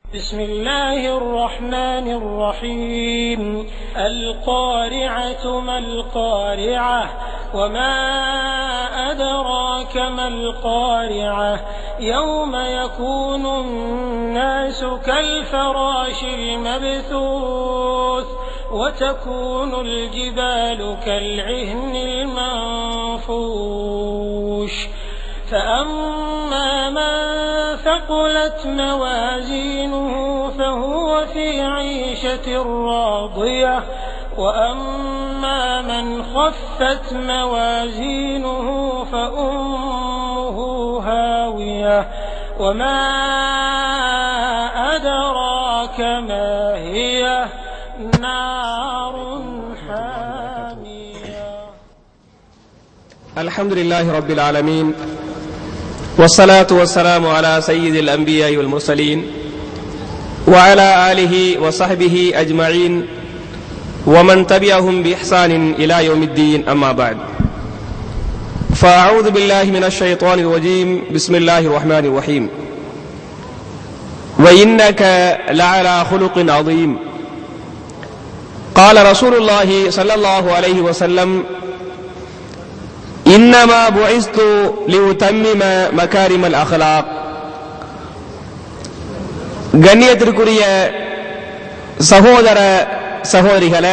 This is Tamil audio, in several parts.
بسم الله الرحمن الرحيم القارعة ما القارعة وما أدراك ما القارعة يوم يكون الناس كالفراش المبثوث وتكون الجبال كالعهن المنفوش فأما من ثقلت موازينه فهو في عيشة راضية وأما من خفت موازينه فأمه هاوية وما أدراك ما هي نار حامية الحمد لله رب العالمين والصلاة والسلام على سيد الأنبياء والمرسلين وعلى آله وصحبه أجمعين ومن تبعهم بإحسان إلى يوم الدين أما بعد فأعوذ بالله من الشيطان الرجيم بسم الله الرحمن الرحيم وإنك لعلى خلق عظيم قال رسول الله صلى الله عليه وسلم إنما بعثت لأتمم مكارم الأخلاق கண்ணியத்திற்குரிய சகோதர சகோதரிகளே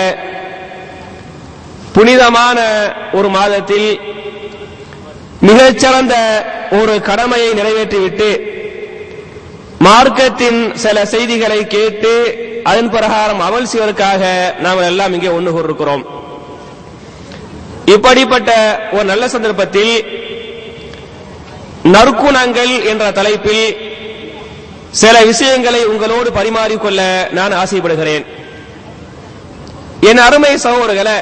புனிதமான ஒரு மாதத்தில் மிகச்சிறந்த ஒரு கடமையை நிறைவேற்றிவிட்டு மார்க்கத்தின் சில செய்திகளை கேட்டு அதன் பிரகாரம் அமல் செய்வதற்காக நாம் எல்லாம் இங்கே ஒன்று கூறிருக்கிறோம் இப்படிப்பட்ட ஒரு நல்ல சந்தர்ப்பத்தில் நற்குணங்கள் என்ற தலைப்பில் சில விஷயங்களை உங்களோடு பரிமாறிக்கொள்ள நான் ஆசைப்படுகிறேன் என் அருமை சகோதரர்களை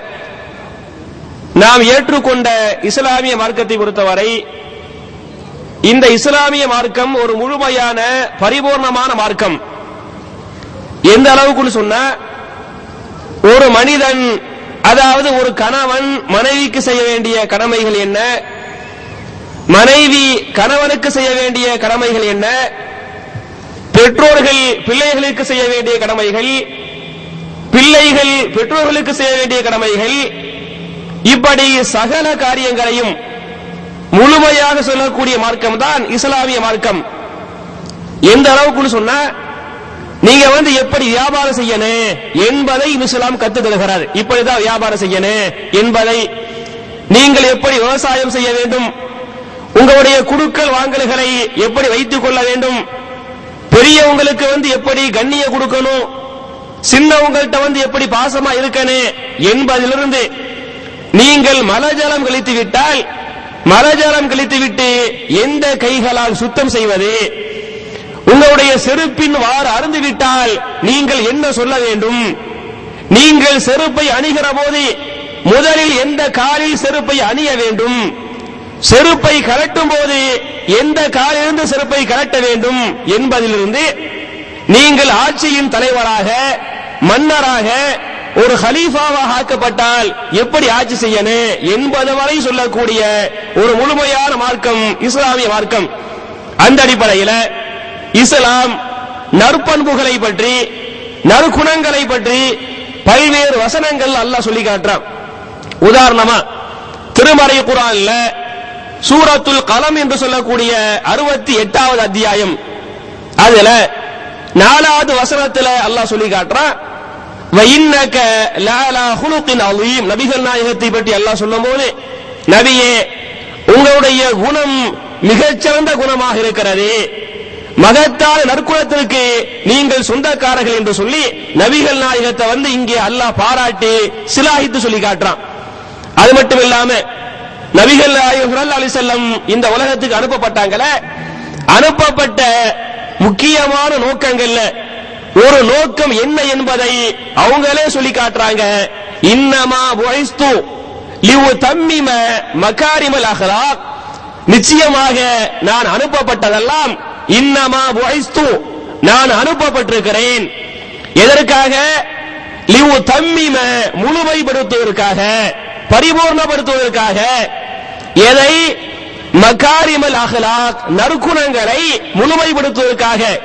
நாம் ஏற்றுக்கொண்ட இஸ்லாமிய மார்க்கத்தை பொறுத்தவரை இந்த இஸ்லாமிய மார்க்கம் ஒரு முழுமையான பரிபூர்ணமான மார்க்கம் எந்த அளவுக்குன்னு சொன்னா ஒரு மனிதன் அதாவது ஒரு கணவன் மனைவிக்கு செய்ய வேண்டிய கடமைகள் என்ன மனைவி கணவனுக்கு செய்ய வேண்டிய கடமைகள் என்ன பெற்றோர்கள் பிள்ளைகளுக்கு செய்ய வேண்டிய கடமைகள் பிள்ளைகள் பெற்றோர்களுக்கு செய்ய வேண்டிய கடமைகள் இப்படி சகல காரியங்களையும் முழுமையாக சொல்லக்கூடிய மார்க்கம் தான் இஸ்லாமிய மார்க்கம் எந்த அளவுக்குன்னு சொன்னா நீங்க வந்து எப்படி வியாபாரம் செய்யணும் என்பதை இஸ்லாம் கத்து தருகிறார் இப்படிதான் வியாபாரம் செய்யணும் என்பதை நீங்கள் எப்படி விவசாயம் செய்ய வேண்டும் உங்களுடைய குடுக்கல் வாங்கல்களை எப்படி வைத்துக் கொள்ள வேண்டும் பெரியவங்களுக்கு வந்து எப்படி கண்ணிய கொடுக்கணும் சின்னவங்கள்ட்ட வந்து எப்படி பாசமா இருக்கணும் என்பதிலிருந்து நீங்கள் மலஜலம் கழித்து விட்டால் மலஜலம் கழித்து விட்டு எந்த கைகளால் சுத்தம் செய்வது உங்களுடைய செருப்பின் வாறு அருந்துவிட்டால் நீங்கள் என்ன சொல்ல வேண்டும் நீங்கள் செருப்பை அணிகிற போது முதலில் எந்த காலில் செருப்பை அணிய வேண்டும் செருப்பை கலட்டும் போது எந்த காலிலிருந்து செருப்பை கலட்ட வேண்டும் என்பதிலிருந்து நீங்கள் ஆட்சியின் தலைவராக மன்னராக ஒரு ஹலீஃபாவாக ஆக்கப்பட்டால் எப்படி ஆட்சி செய்யணும் என்பது வரை சொல்லக்கூடிய ஒரு முழுமையான மார்க்கம் இஸ்லாமிய மார்க்கம் அந்த அடிப்படையில் இஸ்லாம் நற்பண்புகளை பற்றி நற்குணங்களை பற்றி பல்வேறு வசனங்கள் அல்லாஹ் சொல்லி காட்டுறான் உதாரணமா திருமறை குரான்ல சூரத்துல் கலம் என்று சொல்லக்கூடிய அறுபத்தி எட்டாவது அத்தியாயம் அதுல நாலாவது வசனத்துல அல்லாஹ் சொல்லி காட்டுறான் வைன்னக லாலா ஹுலுக்கின் அலீம் நபிகள் நாயகத்தை பற்றி அல்லாஹ் சொல்லும்போது நபியே உங்களுடைய குணம் மிகச்சிறந்த குணமாக இருக்கிறது மகத்தான நற்குணத்திற்கு நீங்கள் சொந்தக்காரர்கள் என்று சொல்லி நபிகள் நாயகத்தை வந்து இங்கே அல்லாஹ் பாராட்டி சிலாகித்து சொல்லி காட்டுறான் அது மட்டும் இல்லாம நபிகள் நாயகம் அலி செல்லம் இந்த உலகத்துக்கு அனுப்பப்பட்டாங்களே அனுப்பப்பட்ட முக்கியமான நோக்கங்கள்ல ஒரு நோக்கம் என்ன என்பதை அவங்களே சொல்லி காட்டுறாங்க இன்னமா புகைஸ்து லிவ் தம்மிம மகாரிமல் அஹ்லாக் நிச்சயமாக நான் அனுப்பப்பட்டதெல்லாம் இன்னமா புகைஸ்து நான் அனுப்பப்பட்டிருக்கிறேன் எதற்காக லிவ் தம்மிம முழுமைப்படுத்துவதற்காக பரிபூர்ணப்படுத்துவதற்காக எதை மகாரிமல் அகலாக் நற்குணங்களை முழுமைப்படுத்துவதற்காக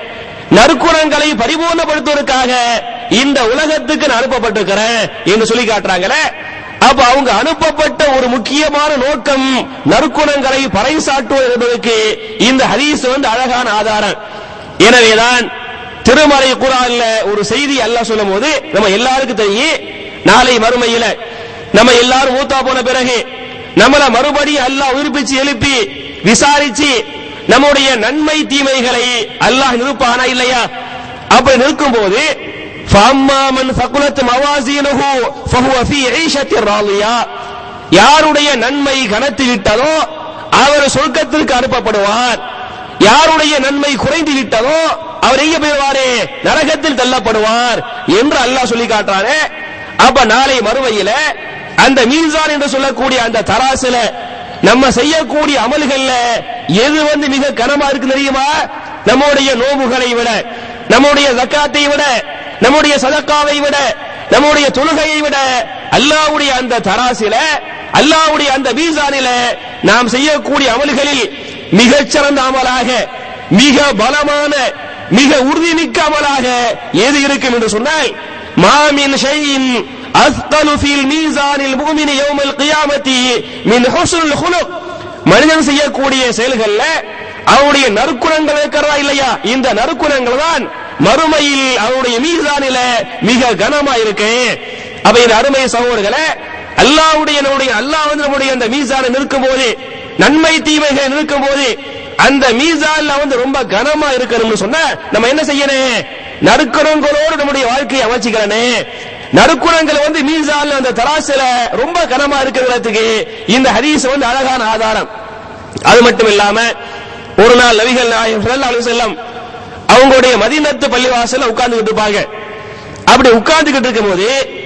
நற்குணங்களை பரிபூர்ணப்படுத்துவதற்காக இந்த உலகத்துக்கு நான் அனுப்பப்பட்டிருக்கிறேன் என்று சொல்லி காட்டுறாங்களே அப்ப அவங்க அனுப்பப்பட்ட ஒரு முக்கியமான நோக்கம் நற்குணங்களை பறைசாட்டுவது என்பதற்கு இந்த ஹதீஸ் வந்து அழகான ஆதாரம் எனவேதான் திருமறை குரான்ல ஒரு செய்தி அல்லாஹ் சொல்லும் போது நம்ம எல்லாருக்கும் தெரியும் நாளை மறுமையில நம்ம எல்லாரும் மூத்தா போன பிறகு நம்மள மறுபடியும் அல்லாஹ் உயிர்ப்பிச்சு எழுப்பி விசாரிச்சு நம்முடைய நன்மை தீமைகளை அல்லாஹ் நிறுப்பானா இல்லையா அப்படி நிற்கும் போது فَأَمَّا مَنْ ثَقُلَتْ مَوَازِينُهُ فَهُوَ فِي عِيشَةٍ راضية யாருடைய நன்மை கனத்து விட்டதோ அவர் சொர்க்கத்திற்கு அனுப்பப்படுவார் யாருடைய நன்மை குறைந்து விட்டதோ அவர் எங்க போயிடுவாரு நரகத்தில் தள்ளப்படுவார் என்று அல்லாஹ் சொல்லி காட்டுறாரு அப்ப நாளை மறுமையில அந்த மீசான் என்று சொல்லக்கூடிய அந்த தராசுல நம்ம செய்யக்கூடிய அமல்கள்ல எது வந்து மிக கனமா இருக்கு தெரியுமா நம்முடைய நோவுகளை விட நம்முடைய ஜக்காத்தை விட நம்முடைய சதக்காவை விட நம்முடைய தொழுகையை விட அல்லாஹ்வுடைய அந்த தராசில அல்லாஹ்வுடைய அந்த மீசானில நாம் செய்யக்கூடிய அமல்களில் மிகச்சிறந்த அமலாக மிக பலமான மிக உறுதிமிக்க அமலாக எது இருக்கும் என்று சொன்னால் மாமின் ஷைஇன் அஸ்கலு ஃபில் மீசானில் முஃமினி யௌமல் கியாமத்தி மின் ஹுஸ்னுல் குலுக் மனிதன் செய்யக்கூடிய செயல்கள்ல அவருடைய நற்குணங்கள் இருக்கிறதா இல்லையா இந்த நற்குணங்கள் தான் மறுமையில் அவருடைய மீசானில மிக கனமா இருக்கு அப்ப இந்த அருமை சகோதரர்களே அல்லாஹ்வுடைய நம்முடைய அல்லாஹ் வந்து நம்முடைய அந்த மீசானை நிற்கும் போது நன்மை தீமைகளை நிற்கும் போது அந்த மீசான்ல வந்து ரொம்ப கனமா இருக்கணும்னு சொன்னா நம்ம என்ன செய்யணும் நறுக்குணங்களோடு நம்முடைய வாழ்க்கையை அமைச்சுக்கிறனே நறுக்குணங்கள் வந்து மீசான்ல அந்த தராசுல ரொம்ப கனமா இருக்கிறதுக்கு இந்த ஹதீஸ் வந்து அழகான ஆதாரம் அது மட்டும் இல்லாம ஒரு நாள் நபிகள் நாயகம் ஸல்லல்லாஹு அலைஹி வஸல்லம் அவங்களுடைய மதீனத்து பள்ளிவாசல்ல உட்கார்ந்துகிட்டு இருப்பாங்க அப்படி உட்கார்ந்துகிட்டு இருக்கும்போது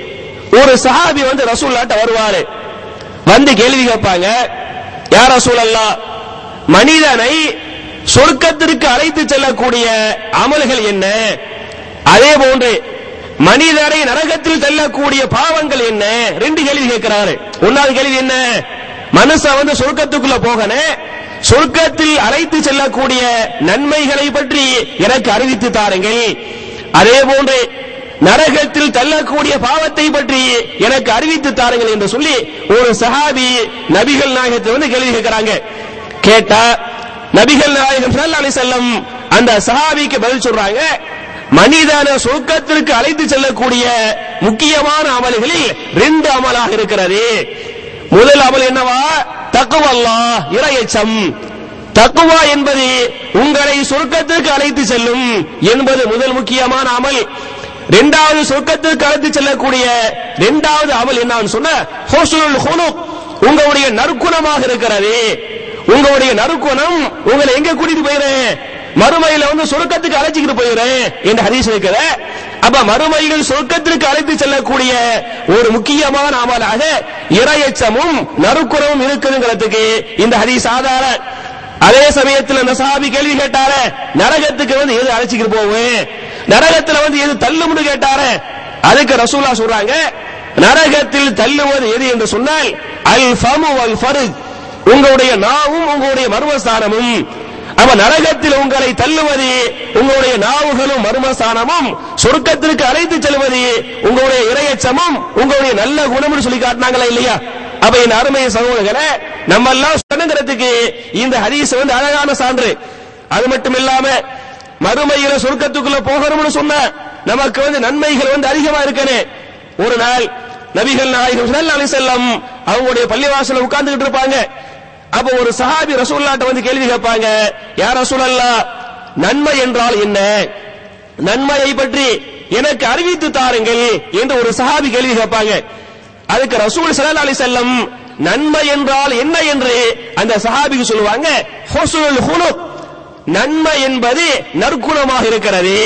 ஒரு சஹாபி வந்து ரசூல்லாட்ட வருவாரு வந்து கேள்வி கேட்பாங்க யார் ரசூல் அல்லா மனிதனை சொர்க்கத்திற்கு அழைத்து செல்லக்கூடிய அமல்கள் என்ன அதே போன்று மனிதரை நரகத்தில் தள்ளக்கூடிய பாவங்கள் என்ன ரெண்டு கேள்வி கேட்கிறாரு ஒன்னாவது கேள்வி என்ன மனுஷன் வந்து சொர்க்கத்துக்குள்ள போகணும் சொர்க்கத்தில் அழைத்து செல்லக்கூடிய நன்மைகளை பற்றி எனக்கு அறிவித்து தாருங்கள் அதே போன்று நரகத்தில் தள்ளக்கூடிய பாவத்தை பற்றி எனக்கு அறிவித்து தாருங்கள் என்று சொல்லி ஒரு சஹாபி நபிகள் நாயகத்தை வந்து கேள்வி கேட்கிறாங்க கேட்டா நபிகள் நாயகம் ஸல்லல்லாஹு அலைஹி வஸல்லம் அந்த சஹாபிக்கு பதில் சொல்றாங்க மனிதன சொர்க்கத்திற்கு அழைத்து செல்லக்கூடிய முக்கியமான அமல்களில் ரெண்டு அமலாக இருக்கிறது முதல் அமல் என்னவா தக்குவல்லா இறையச்சம் தக்குவா என்பது உங்களை சொர்க்கத்திற்கு அழைத்து செல்லும் என்பது முதல் முக்கியமான அமல் இரண்டாவது சொர்க்கத்திற்கு அழைத்து செல்லக்கூடிய இரண்டாவது அமல் என்னன்னு சொன்ன ஹுஸ்னுல் ஹுலுக் உங்களுடைய நற்குணமாக இருக்கிறது உங்களுடைய நற்குணம் உங்களை எங்க கூட்டிட்டு போயிறேன் மறுமையில வந்து சொர்க்கத்துக்கு அழைச்சிக்கிட்டு போயிடுறேன் என்று ஹதீஸ் இருக்கிற அப்ப மறுமையில் சொர்க்கத்திற்கு அழைத்து செல்லக்கூடிய ஒரு முக்கியமான அமலாக இரையச்சமும் நறுக்குறவும் இருக்குதுங்கிறதுக்கு இந்த ஹதீஸ் ஆதார அதே சமயத்தில் அந்த சஹாபி கேள்வி கேட்டாரு நரகத்துக்கு வந்து எது அழைச்சிக்கிட்டு போவேன் நரகத்துல வந்து எது தள்ளும்னு கேட்டாரு அதுக்கு ரசூலா சொல்றாங்க நரகத்தில் தள்ளுவது எது என்று சொன்னால் அல் ஃபமு அல் ஃபருஜ் உங்களுடைய நாவும் உங்களுடைய மர்மஸ்தானமும் அவ நரகத்தில் உங்களை தள்ளுவது உங்களுடைய நாவுகளும் மர்மஸ்தானமும் சொர்க்கத்திற்கு அழைத்து செல்வது உங்களுடைய இரையச்சமும் உங்களுடைய நல்ல குணம்னு சொல்லி காட்டினாங்களா இல்லையா அப்ப இந்த அருமை சகோதரர்களே நம்ம எல்லாம் சொன்னங்கிறதுக்கு இந்த ஹதீஸ் வந்து அழகான சான்று அது மட்டும் இல்லாம மறுமையில சொர்க்கத்துக்குள்ள போகணும்னு சொன்ன நமக்கு வந்து நன்மைகள் வந்து அதிகமா இருக்கனே ஒரு நாள் நபிகள் நாயகம் ஸல்லல்லாஹு அலைஹி வஸல்லம் அவங்களுடைய பள்ளிவாசல்ல உட்கார்ந்துகிட்டு இருப்பாங்க அப்ப ஒரு சஹாபி ரசூலுல்லாஹ்ட்ட வந்து கேள்வி கேட்பாங்க யா ரசூலல்லாஹ் நன்மை என்றால் என்ன நன்மையை பற்றி எனக்கு அறிவித்து தாருங்கள் என்று ஒரு சஹாபி கேள்வி கேட்பாங்க அதுக்கு ரசூல் ஸல்லல்லாஹு அலைஹி வஸல்லம் நன்மை என்றால் என்ன என்று அந்த சஹாபிக்கு சொல்லுவாங்க ஹுஸ்னுல் ஹுலுக் நன்மை என்பது நற்குணமாக இருக்கிறது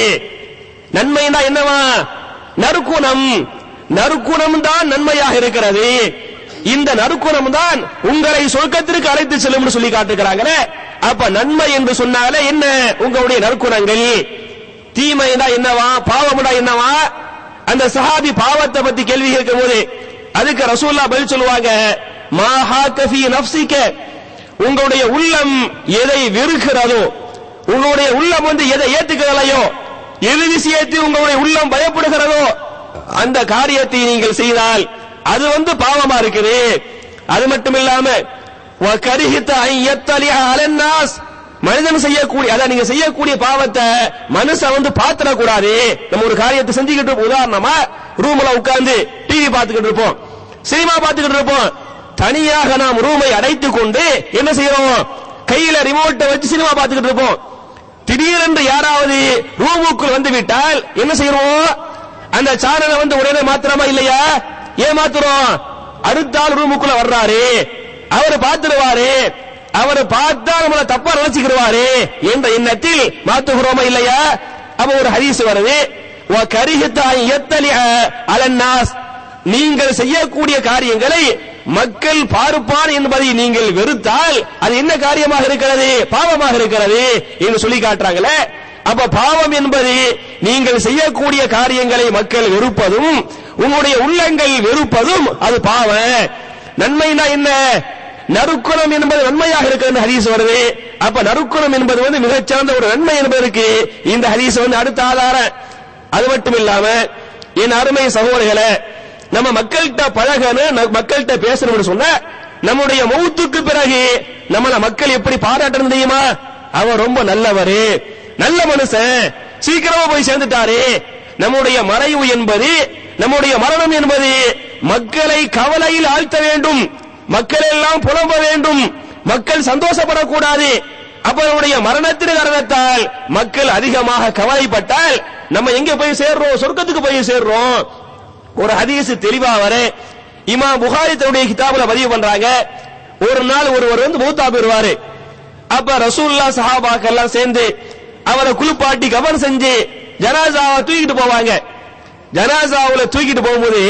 நன்மைனா என்னவா நற்குணம் நற்குணம் தான் நன்மையாக இருக்கிறது இந்த நற்குணம் தான் உங்களை சொர்க்கத்திற்கு அழைத்து செல்லும் சொல்லி காட்டுகிறாங்களே அப்ப நன்மை என்று சொன்னாலே என்ன உங்களுடைய நற்குணங்கள் தீமைனா என்னவா பாவம்னா என்னவா அந்த சஹாபி பாவத்தை பத்தி கேள்வி கேட்கும் போது அதுக்கு ரசூல்லா பதில் சொல்லுவாங்க மா ஹாக்கஃபி நஃப்ஸிக உங்களுடைய உள்ளம் எதை வெறுக்கிறதோ உங்களுடைய உள்ளம் வந்து எதை ஏத்துக்கலையோ எது விஷயத்தில் உங்களுடைய உள்ளம் பயப்படுகிறதோ அந்த காரியத்தை நீங்கள் செய்தால் அது வந்து பாவமா இருக்குது அது மட்டும் இல்லாம கரிஹித்த ஐயத்தலி அலன்னாஸ் மனிதன் செய்யக்கூடிய அதான் நீங்க செய்யக்கூடிய பாவத்தை மனுஷன் வந்து பாத்திர கூடாது நம்ம ஒரு காரியத்தை செஞ்சுக்கிட்டு இருப்போம். உதாரணமா ரூம்ல உட்கார்ந்து டிவி பார்த்துக்கிட்டு இருப்போம் சினிமா பார்த்துக்கிட்டு இருப்போம் தனியாக நாம் ரூமை அடைத்துக் கொண்டு என்ன செய்யறோம் கையில ரிமோட்டை வச்சு சினிமா பார்த்துக்கிட்டு இருப்போம் திடீரென்று யாராவது ரூமுக்குள் வந்து விட்டால் என்ன செய்யறோம் அந்த சேனலை வந்து உடனே மாத்திரமா இல்லையா ஏன் மாத்துறோம் அடுத்த ஆள் ரூமுக்குள்ள வர்றாரு அவர் பார்த்துருவாரு அவர் பார்த்தா நம்மள தப்பா நினைச்சுக்கிடுவாரு என்ற எண்ணத்தில் மாத்துகிறோமா இல்லையா அப்ப ஒரு ஹதீஸ் வருது கரிஹத்தாய் எத்தலி அலன்னாஸ் நீங்கள் செய்யக்கூடிய காரியங்களை மக்கள் பார்ப்பான் என்பதை நீங்கள் வெறுத்தால் அது என்ன காரியமாக இருக்கிறது பாவமாக இருக்கிறது என்று சொல்லி காட்டுறாங்களே அப்ப பாவம் என்பது நீங்கள் செய்யக்கூடிய காரியங்களை மக்கள் வெறுப்பதும் உங்களுடைய உள்ளங்கள் வெறுப்பதும் அது பாவம் நன்மைனா என்ன நறுக்குணம் என்பது நன்மையாக இருக்கிறது ஹதீஸ் வருது அப்ப நறுக்குணம் என்பது வந்து மிகச்சிறந்த ஒரு நன்மை என்பதற்கு இந்த ஹதீஸ் வந்து அடுத்த ஆதாரம் அது மட்டும் இல்லாம என் அருமை சகோதரர்களே நம்ம மக்கள்கிட்ட பழகணும் நம்ம மக்கள்கிட்ட பேசணும்னு சொன்னா நம்முடைய மௌத்துக்கு பிறகு நம்மள மக்கள் எப்படி பாராட்டணும் தெரியுமா அவர் ரொம்ப நல்லவரு நல்ல மனுஷன் சீக்கிரமா போய் சேர்ந்துட்டாரு நம்முடைய மறைவு என்பது நம்முடைய மரணம் என்பது மக்களை கவலையில் ஆழ்த்த வேண்டும் மக்கள் எல்லாம் புலம்ப வேண்டும் மக்கள் சந்தோஷப்படக்கூடாது அப்ப நம்முடைய மரணத்தின் காரணத்தால் மக்கள் அதிகமாக கவலைப்பட்டால் நம்ம எங்க போய் சேர்றோம் சொர்க்கத்துக்கு போய் சேர்றோம் ஒரு ஹதீஸ் தெளிவா வர இமா புகாரி தன்னுடைய கிதாபுல பதிவு பண்றாங்க ஒரு நாள் ஒருவர் வந்து மூத்தா போயிருவாரு அப்ப ரசூல்லா சஹாபாக்கள் எல்லாம் சேர்ந்து அவரை குளிப்பாட்டி கவனம் செஞ்சு ஜனாசாவை தூக்கிட்டு போவாங்க ஜனாசாவுல தூக்கிட்டு போகும்போது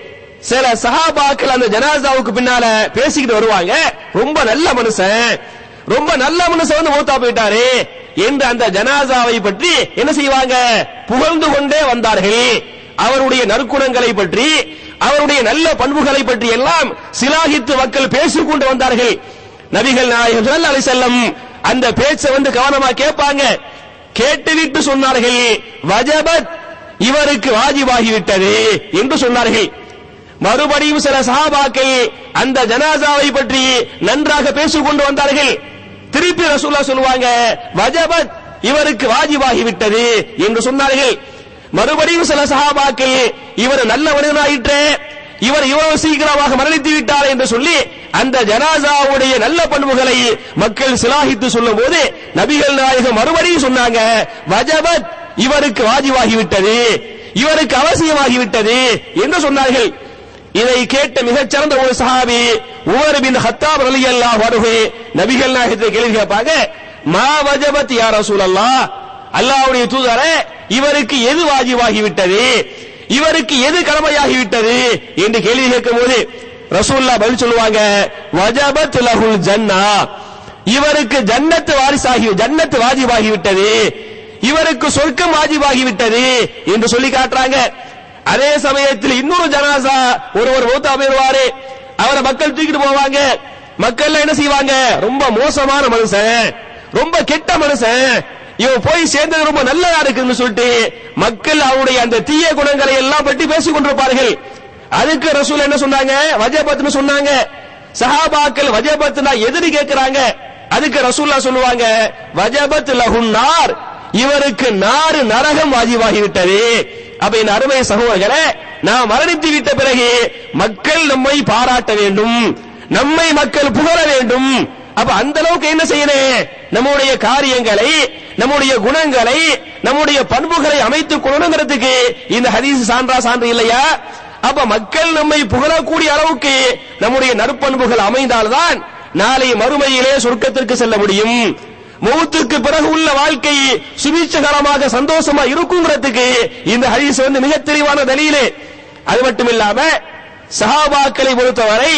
சில சஹாபாக்கள் அந்த ஜனாசாவுக்கு பின்னால பேசிக்கிட்டு வருவாங்க ரொம்ப நல்ல மனுஷன் ரொம்ப நல்ல மனுஷன் வந்து மூத்தா போயிட்டாரு என்று அந்த ஜனாசாவை பற்றி என்ன செய்வாங்க புகழ்ந்து கொண்டே வந்தார்கள் அவருடைய நற்குணங்களை பற்றி அவருடைய நல்ல பண்புகளை பற்றி எல்லாம் சிலாகித்து மக்கள் பேசிக் கொண்டு வந்தார்கள் நபிகள் நாயகம் ஸல்லல்லாஹு அலைஹி வஸல்லம் அந்த பேச்சை வந்து கவனமா கேட்பாங்க கேட்டுவிட்டு சொன்னார்கள் வஜபத் இவருக்கு வாஜிபாகிவிட்டது என்று சொன்னார்கள் மறுபடியும் சில சஹாபாக்கள் அந்த ஜனாசாவை பற்றி நன்றாக பேசிக் கொண்டு வந்தார்கள் திருப்பி ரசூல்லா சொல்லுவாங்க வஜபத் இவருக்கு வாஜிபாகி விட்டது என்று சொன்னார்கள் மறுபடியும் சில சஹாபாக்கள் இவர் நல்ல மனிதனாயிற்று இவர் இவ்வளவு சீக்கிரமாக மரணித்து விட்டார் என்று சொல்லி அந்த ஜனாசாவுடைய நல்ல பண்புகளை மக்கள் சிலாகித்து சொல்லும் போது நபிகள் நாயகம் மறுபடியும் சொன்னாங்க வஜபத் இவருக்கு வாஜிவாகி விட்டது இவருக்கு அவசியமாகி விட்டது என்று சொன்னார்கள் இதை கேட்ட மிகச்சிறந்த ஒரு சஹாபி உமர் பின் ஹத்தாப் ரலியல்லாஹு அன்ஹு நபிகள் நாயகத்தை கேள்வி கேட்பாங்க மா வஜபத் யா ரசூலல்லாஹ் அல்லாஹ்வுடைய தூதரே இவருக்கு எது வாஜிவாகி விட்டது இவருக்கு எது கடமையாகி விட்டது என்று கேள்வி கேட்கும்போது ரசூல்லா பதில் சொல்லுவாங்க வஜபத் லஹுல் ஜன்னா இவருக்கு ஜன்னத்து வாரிசாகி ஜன்னத்து வாஜிபாகி விட்டது இவருக்கு சொர்க்கம் வாஜிபாகி விட்டது என்று சொல்லி காட்டுறாங்க அதே சமயத்தில் இன்னொரு ஜனாசா ஒருவர் மூத்தா போயிருவாரு அவரை மக்கள் தூக்கிட்டு போவாங்க மக்கள் என்ன செய்வாங்க ரொம்ப மோசமான மனுஷன் ரொம்ப கெட்ட மனுஷன் இவன் போய் சேர்ந்தது ரொம்ப நல்லதா இருக்குன்னு சொல்லிட்டு மக்கள் அவருடைய அந்த தீய குணங்களை எல்லாம் பற்றி பேசிக் கொண்டிருப்பார்கள் அதுக்கு ரசூல் என்ன சொன்னாங்க வஜபத்னு சொன்னாங்க சஹாபாக்கள் வஜபத்னா எதிரி கேட்கிறாங்க அதுக்கு ரசூல்லா சொல்லுவாங்க வஜபத் லஹுன் நார் இவருக்கு நாறு நரகம் வாஜிவாகி விட்டது அப்ப என் அருமை சகோதரர்களே நாம் மரணித்து விட்ட பிறகு மக்கள் நம்மை பாராட்ட வேண்டும் நம்மை மக்கள் புகழ வேண்டும் அப்ப அந்த அளவுக்கு என்ன செய்யணும் நம்முடைய காரியங்களை நம்முடைய குணங்களை நம்முடைய பண்புகளை அமைத்துக் கொள்ளணுங்கிறதுக்கு இந்த ஹதீஸ் சான்றா சான்று இல்லையா அப்ப மக்கள் நம்மை புகழக்கூடிய அளவுக்கு நம்முடைய நற்பண்புகள் அமைந்தால்தான் நாளை மறுமையிலே சொர்க்கத்திற்கு செல்ல முடியும் மௌத்துக்கு பிறகு உள்ள வாழ்க்கை சுபீட்சகரமாக சந்தோஷமா இருக்குங்கிறதுக்கு இந்த ஹதீஸ் வந்து மிக தெளிவான தலியிலே அது மட்டும் இல்லாம சஹாபாக்களை பொறுத்தவரை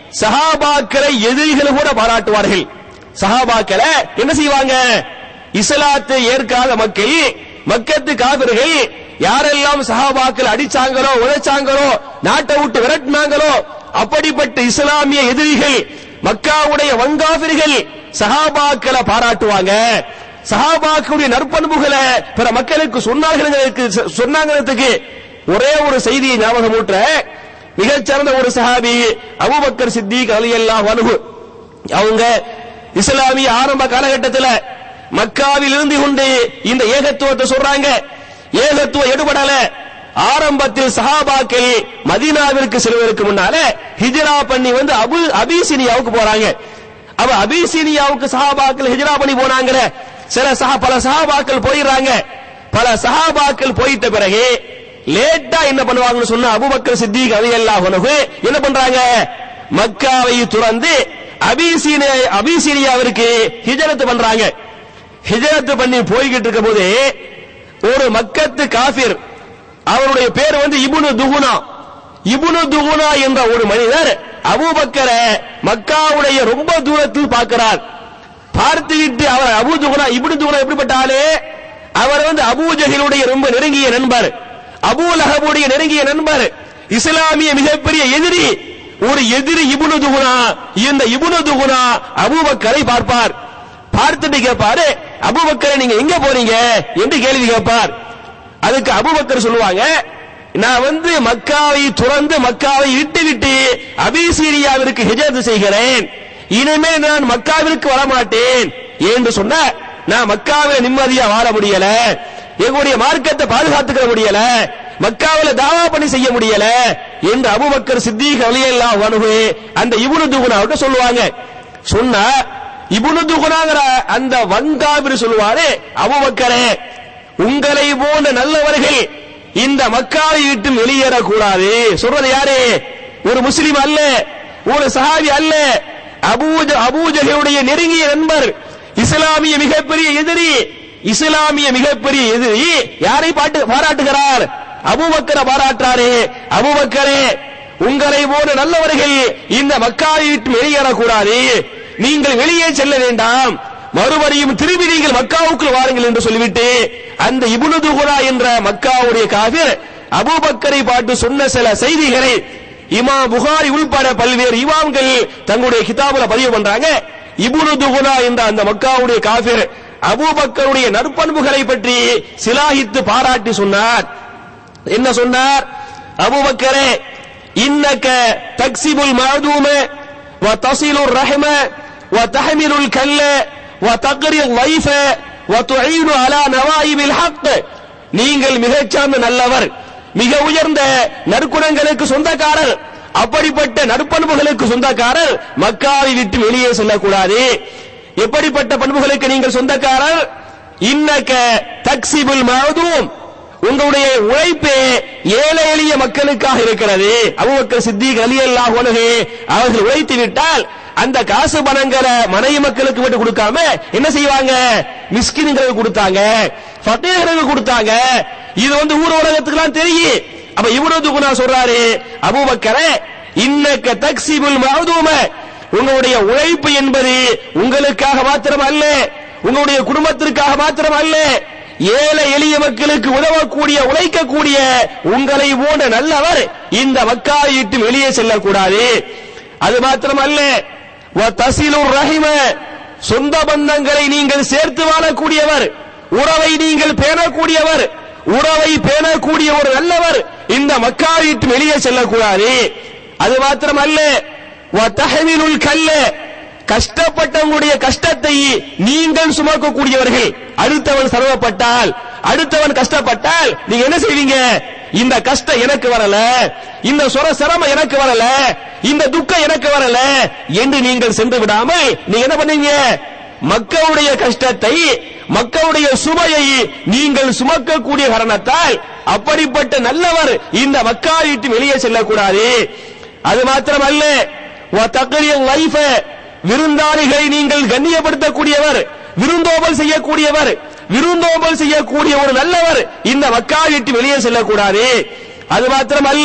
சஹாபாக்களை எதிரிகள் கூட பாராட்டுவார்கள் சஹாபாக்களை என்ன செய்வாங்க இஸ்லாத்தை ஏற்காத மக்கள் மக்கத்து காவிர்கள் யாரெல்லாம் சஹாபாக்கள் அடிச்சாங்களோ உழைச்சாங்களோ நாட்டை விட்டு விரட்டினாங்களோ அப்படிப்பட்ட இஸ்லாமிய எதிரிகள் மக்காவுடைய வங்காபிர்கள் சஹாபாக்களை பாராட்டுவாங்க சஹாபாக்களுடைய நற்பண்புகளை பிற மக்களுக்கு சொன்னார்களுக்கு சொன்னாங்கிறதுக்கு ஒரே ஒரு செய்தியை ஞாபகம் ஊற்ற மிகச்சிறந்த ஒரு சஹாபி அபூபக்கர் சித்திக் ரலியல்லாஹு அன்ஹு அவங்க இஸ்லாமிய ஆரம்ப காலகட்டத்தில் மக்காவில் இருந்து கொண்டு இந்த ஏகத்துவத்தை சொல்றாங்க ஏகத்துவம் எடுபடல ஆரம்பத்தில் சஹாபாக்கள் மதீனாவிற்கு செல்வதற்கு முன்னால ஹிஜ்ரா பண்ணி வந்து அபு அபிசினியாவுக்கு போறாங்க அவ அபிசீனியாவுக்கு சஹாபாக்கள் ஹிஜ்ரா பண்ணி போனாங்களே சில சஹா பல சஹாபாக்கள் போயிடுறாங்க பல சஹாபாக்கள் போயிட்ட பிறகு லேட்டா என்ன பண்ணுவாங்கன்னு சொன்ன அபூபக்கர் சித்திக் ரலியல்லாஹு அன்ஹு என்ன பண்றாங்க மக்காவை துறந்து அபிசீனியா அபிசீனியாவிற்கு ஹிஜரத் பண்றாங்க ஹிஜரத் பண்ணி போய்கிட்டு இருக்கும் போது ஒரு மக்கத்து காஃபிர் அவருடைய பேர் வந்து இப்னு துகுனா இப்னு துகுனா என்ற ஒரு மனிதர் அபூபக்கர மக்காவுடைய ரொம்ப தூரத்தில் பார்க்கிறார் பார்த்துவிட்டு அவர் அபூ துகுனா இப்னு துகுனா எப்படிப்பட்ட ஆளு அவர் வந்து அபூ ஜஹிலுடைய ரொம்ப நெருங்கிய நண்பர் அபூ லஹபுடைய நெருங்கிய நண்பர் இஸ்லாமிய மிகப்பெரிய எதிரி ஒரு எதிரி இப்னு துகுனா இந்த இப்னு துகுனா அபூபக்கரை பார்ப்பார் பார்த்துட்டு கேட்பாரு அபூபக்கரை நீங்க எங்க போறீங்க என்று கேள்வி கேட்பார் அதுக்கு அபூபக்கர் சொல்லுவாங்க நான் வந்து மக்காவை துறந்து மக்காவை விட்டு விட்டு அபிசீரியாவிற்கு ஹிஜரத் செய்கிறேன் இனிமேல் நான் மக்காவிற்கு வரமாட்டேன் என்று சொன்ன நான் மக்காவில் நிம்மதியா வாழ முடியல எங்களுடைய மார்க்கத்தை பாதுகாத்துக்கிற முடியல மக்காவில் தாவா பண்ணி செய்ய முடியல என்று அபூபக்கர் சித்தீக் அலியல்லாஹு அன்ஹு அந்த இப்னு துகுனாவுக்கு சொல்லுவாங்க சொன்னா இப்னு துகுனாங்கிற அந்த வங்காபிர் சொல்லுவாரு அபூபக்கரே உங்களை போன்ற நல்லவர்கள் இந்த மக்காவை விட்டு வெளியேறக்கூடாது சொல்றது யாரு ஒரு முஸ்லிம் அல்ல ஒரு சஹாபி அல்ல அபூஜ அபூஜகளுடைய நெருங்கிய நண்பர் இஸ்லாமிய மிகப்பெரிய எதிரி இஸ்லாமிய மிகப்பெரிய எதிரி யாரை பாட்டு பாராட்டுகிறார் அபூபக்கரை பாராட்டுறாரு அபூபக்கரே உங்களை போன்ற நல்லவர்கள் இந்த மக்காவை விட்டு வெளியேறக்கூடாது நீங்கள் வெளியே செல்ல வேண்டாம் மறுபடியும் திரும்பி நீங்கள் மக்காவுக்குள் வாருங்கள் என்று சொல்லிவிட்டு அந்த இப்னு துகுரா என்ற மக்காவுடைய காபிர் அபூபக்கரை பாட்டு சொன்ன சில செய்திகளை இமா புகாரி உள்பட பல்வேறு இமாம்கள் தங்களுடைய கிதாபுல பதிவு பண்றாங்க இப்னு துகுரா என்ற அந்த மக்காவுடைய காபிர் அபூபக்கருடைய நற்பண்புகளை பற்றி சிலாகித்து பாராட்டி சொன்னார் என்ன சொன்னார் அபூபக்கரே இன்னக்க தக்சிபுல் மஅதூம وتصل الرحم وتحمل الكل وتقري الضيف وتعين على نوائب الحق நீங்கள் மிகச்சிறந்த நல்லவர் மிக உயர்ந்த நற்குணங்களுக்கு சொந்தக்காரர் அப்படிப்பட்ட நற்பண்புகளுக்கு சொந்தக்காரர் மக்காவை விட்டு வெளியே செல்லக்கூடாது எப்படிப்பட்ட பண்புகளுக்கு நீங்கள் சொந்தக்காரர் இன்னக்க தக்சிபுல் மஅதூம் உங்களுடைய உழைப்பு ஏழை எளிய மக்களுக்காக இருக்கிறது அபூபக்கர் சித்திக் ரலியல்லாஹு அன்ஹு அவர்கள் உழைத்து விட்டால் அந்த காசு பணங்களை மனைவி மக்களுக்கு மட்டும் கொடுக்காம என்ன செய்வாங்க மிஸ்கின்களுக்கு கொடுத்தாங்க ஃபகீர்களுக்கு கொடுத்தாங்க இது வந்து ஊர் உலகத்துக்குலாம் தெரியும் அப்ப இவரது நான் சொல்றாரு அபூபக்கரே இன்னக்க தக்சிபுல் மஅதூம உங்களுடைய உழைப்பு என்பது உங்களுக்காக மாத்திரம் அல்ல உங்களுடைய குடும்பத்திற்காக மாத்திரம் அல்ல ஏழை எளிய மக்களுக்கு உதவக்கூடிய உழைக்கக்கூடிய உங்களை போன்ற நல்லவர் இந்த மக்காவை விட்டு வெளியே செல்லக்கூடாது அது மாத்திரமல்ல தசிலுர் ரஹிம சொந்த பந்தங்களை நீங்கள் சேர்த்து வாழக்கூடியவர் உறவை நீங்கள் பேணக்கூடியவர் உறவை பேணக்கூடிய ஒரு நல்லவர் இந்த மக்காவை விட்டு வெளியே செல்லக்கூடாது அது மாத்திரமல்ல தஹமிலுல் கல்ல கஷ்டப்பட்டவங்களுடைய கஷ்டத்தை நீங்கள் சுமக்கக்கூடியவர்கள் அடுத்தவன் சிரமப்பட்டால் அடுத்தவன் கஷ்டப்பட்டால் நீங்க என்ன செய்வீங்க இந்த கஷ்டம் எனக்கு வரல இந்த சொர சிரமம் எனக்கு வரல இந்த துக்கம் எனக்கு வரல என்று நீங்கள் சென்று விடாமல் நீங்க என்ன பண்ணீங்க மக்களுடைய கஷ்டத்தை மக்களுடைய சுமையை நீங்கள் சுமக்கக்கூடிய காரணத்தால் அப்படிப்பட்ட நல்லவர் இந்த மக்கள் விட்டு வெளியே செல்லக்கூடாது அது மாத்திரமல்ல தக்கரிய லைஃப விருந்தாளிகளை நீங்கள் கண்ணியப்படுத்தக்கூடியவர் விருந்தோம்பல் செய்யக்கூடியவர் விருந்தோம்பல் செய்யக்கூடிய ஒரு நல்லவர் இந்த மக்கா விட்டு வெளியே செல்லக்கூடாது அது மாத்திரமல்ல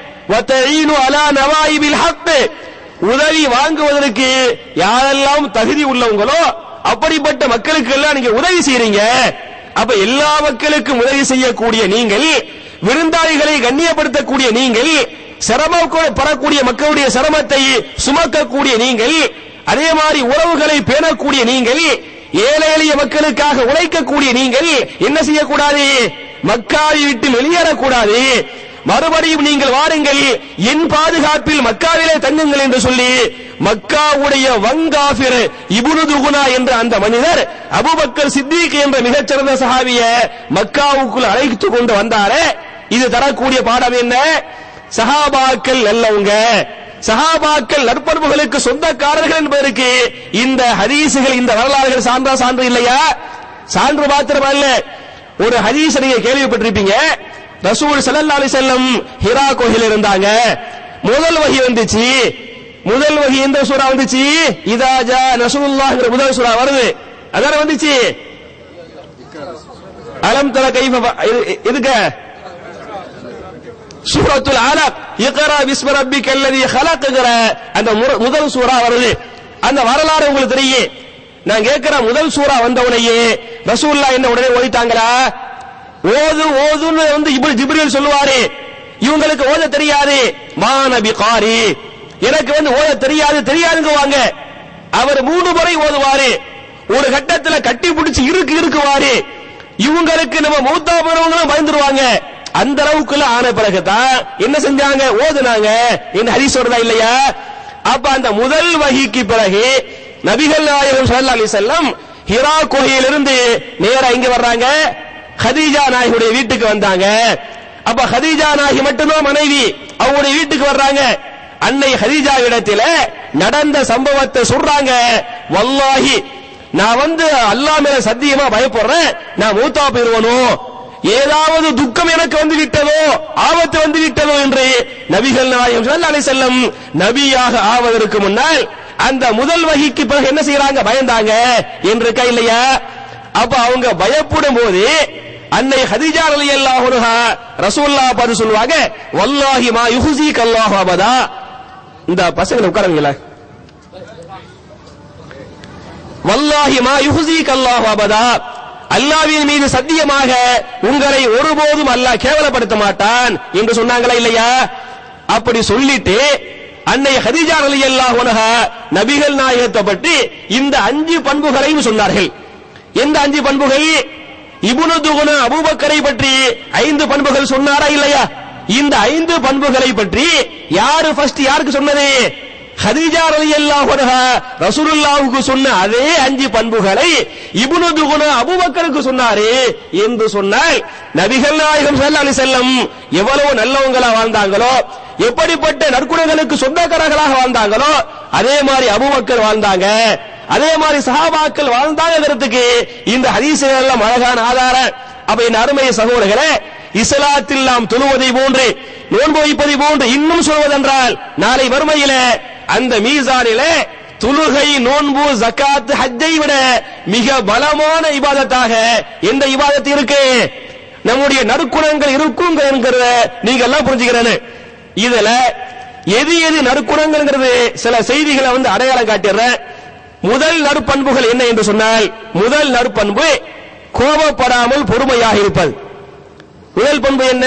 வத்தஈனு அலா நவாயிபில் ஹக் உதவி வாங்குவதற்கு யாரெல்லாம் தகுதி உள்ளவங்களோ அப்படிப்பட்ட மக்களுக்கு எல்லாம் நீங்க உதவி செய்றீங்க அப்ப எல்லா மக்களுக்கும் உதவி செய்யக்கூடிய நீங்கள் விருந்தாளிகளை கண்ணியப்படுத்தக்கூடிய நீங்கள் சிரமம் பெறக்கூடிய மக்களுடைய சிரமத்தை சுமக்கக்கூடிய நீங்கள் அதே மாதிரி உறவுகளை பேணக்கூடிய நீங்கள் ஏழை எளிய மக்களுக்காக உழைக்கக்கூடிய நீங்கள் என்ன செய்யக்கூடாது மக்காவை விட்டு வெளியேறக்கூடாது மறுபடியும் நீங்கள் வாருங்கள் என் பாதுகாப்பில் மக்காவிலே தங்குங்கள் என்று சொல்லி மக்காவுடைய வங்காபிர் இபுனு துகுனா என்ற அந்த மனிதர் அபுபக்கர் சித்திக் என்ற மிகச்சிறந்த சஹாபிய மக்காவுக்குள் அழைத்து கொண்டு வந்தாரே இது தரக்கூடிய பாடம் என்ன சஹாபாக்கள் நல்லவங்க சஹாபாக்கள் நற்பண்புகளுக்கு சொந்தக்காரர்கள் என்பதற்கு இந்த ஹதீசுகள் இந்த வரலாறுகள் சான்றா சான்று இல்லையா சான்று மாத்திரமல்ல ஒரு ஹதீஸ் நீங்க கேள்விப்பட்டிருப்பீங்க ரசூல் ஸல்லல்லாஹு அலைஹி வஸல்லம் ஹிரா கோயில் இருந்தாங்க முதல் வகி வந்துச்சு முதல் வகி எந்த சூரா வந்துச்சு இதா ஜா நஸ்ருல்லாஹ்ங்கிற முதல் சூரா வருது அதான வந்துச்சு அலம் தர கைஃப ஃப- இது- இதுக்கு சூரத்துல் அலக் இக்ரா பிஸ்மி ரப்பிக்கல் லதி ஹலக்ங்கிற அந்த முற- முதல் சூரா வருது அந்த வரலாறு உங்களுக்கு தெரியும் நான் கேட்கிற முதல் சூரா வந்தவனையே ரசூல்லா என்ன உடனே ஓதிட்டாங்களா ஓது ஓதுன்னு வந்து இப்னு ஜிப்ரீல் சொல்லுவாரு இவங்களுக்கு ஓத தெரியாது மாநபி காரி எனக்கு வந்து ஓத தெரியாது தெரியாதுங்குவாங்க அவர் மூணு முறை ஓதுவாரு ஒரு கட்டத்துல கட்டி பிடிச்சு இருக்கு இருக்குவாரு இவங்களுக்கு நம்ம மூத்தா போறவங்களும் பயந்துருவாங்க அந்த அளவுக்குள்ள ஆன பிறகுதான் என்ன செஞ்சாங்க ஓதுனாங்க இந்த ஹதீஸ் வருதா இல்லையா அப்ப அந்த முதல் வகிக்கு பிறகு நபிகள் நாயகம் ஸல்லல்லாஹு அலைஹி வஸல்லம் ஹிரா குகையிலிருந்து நேரா இங்க வர்றாங்க ஹதீஜா நாயகுடைய வீட்டுக்கு வந்தாங்க அப்ப ஹதீஜா நாயகி மட்டும்தான் மனைவி அவங்களுடைய வீட்டுக்கு வர்றாங்க அன்னை ஹதீஜா இடத்துல நடந்த சம்பவத்தை சொல்றாங்க வல்லாஹி நான் வந்து அல்லாஹ் மேல சத்தியமா பயப்படுறேன் நான் மூத்தா போயிருவனோ ஏதாவது துக்கம் எனக்கு வந்து விட்டதோ ஆபத்து வந்து விட்டதோ என்று நபிகள் நாயகம் ஸல்லல்லாஹு அலைஹி வஸல்லம் நபியாக ஆவதற்கு முன்னால் அந்த முதல் வகிக்கு பிறகு என்ன செய்யறாங்க பயந்தாங்க என்று இருக்கா இல்லையா அப்ப அவங்க பயப்படும் போது அன்னை ஹதீஜா ரலியல்லாஹு அன்ஹா ரசூலுல்லாஹ் பார்த்து சொல்லுவாங்க வல்லாஹி மா யுஹ்ஸீக அல்லாஹு அபதா இந்த பசங்களை உட்காருங்களேன் வல்லாஹி மா யுஹ்ஸீக அல்லாஹு அபதா அல்லாஹ்வின் மீது சத்தியமாக உங்களை ஒருபோதும் அல்லாஹ் கேவலப்படுத்த மாட்டான் என்று சொன்னாங்களா இல்லையா அப்படி சொல்லிட்டு அன்னை ஹதீஜா ரலியல்லாஹு அன்ஹா நபிகள் நாயகத்தை பற்றி இந்த அஞ்சு பண்புகளையும் சொன்னார்கள் எந்த அஞ்சு பண்புகள் இப்னு துகுனா அபூபக்கரை பற்றி ஐந்து பண்புகள் சொன்னாரா இல்லையா இந்த ஐந்து பண்புகளை பற்றி யாரு ஃபர்ஸ்ட் யாருக்கு சொன்னது ஹதீஜா ரலியல்லாஹு அன்ஹா ரசூலுல்லாஹுக்கு சொன்ன அதே அஞ்சு பண்புகளை இப்னு துகுனா அபூபக்கருக்கு சொன்னாரு என்று சொன்னால் நபிகள் நாயகம் ஸல்லல்லாஹு அலைஹி வஸல்லம் எவ்வளவு நல்லவங்களா வாழ்ந்தாங்களோ எப்படிப்பட்ட நற்குணங்களுக்கு சொந்தக்காரர்களாக வாழ்ந்தாங்களோ அதே மாதிரி அபூபக்கர் வாழ்ந்தாங்க அதே மாதிரி சஹாபாக்கள் வாழ்ந்தாங்கிறதுக்கு இந்த ஹதீசுகள் எல்லாம் அழகான ஆதாரம் அப்ப என் அருமை சகோதரர்களே இஸ்லாத்தில் நாம் தொழுவதை போன்று நோன்பு வைப்பதை போன்று இன்னும் சொல்வதென்றால் நாளை வறுமையில அந்த மீசானிலே தொழுகை நோன்பு ஜக்காத் ஹஜ்ஜை விட மிக பலமான இபாதத்தாக எந்த இபாதத்து இருக்கு நம்முடைய நற்குணங்கள் இருக்கும் என்கிறத நீங்க எல்லாம் புரிஞ்சுக்கிறேன்னு இதுல எது எது நற்குணங்கள்ங்கிறது சில செய்திகளை வந்து அடையாளம் காட்டிடுறேன் முதல் நற்பண்புகள் என்ன என்று சொன்னால் முதல் நற்பண்பு கோபப்படாமல் பொறுமையாக இருப்பது முதல் பண்பு என்ன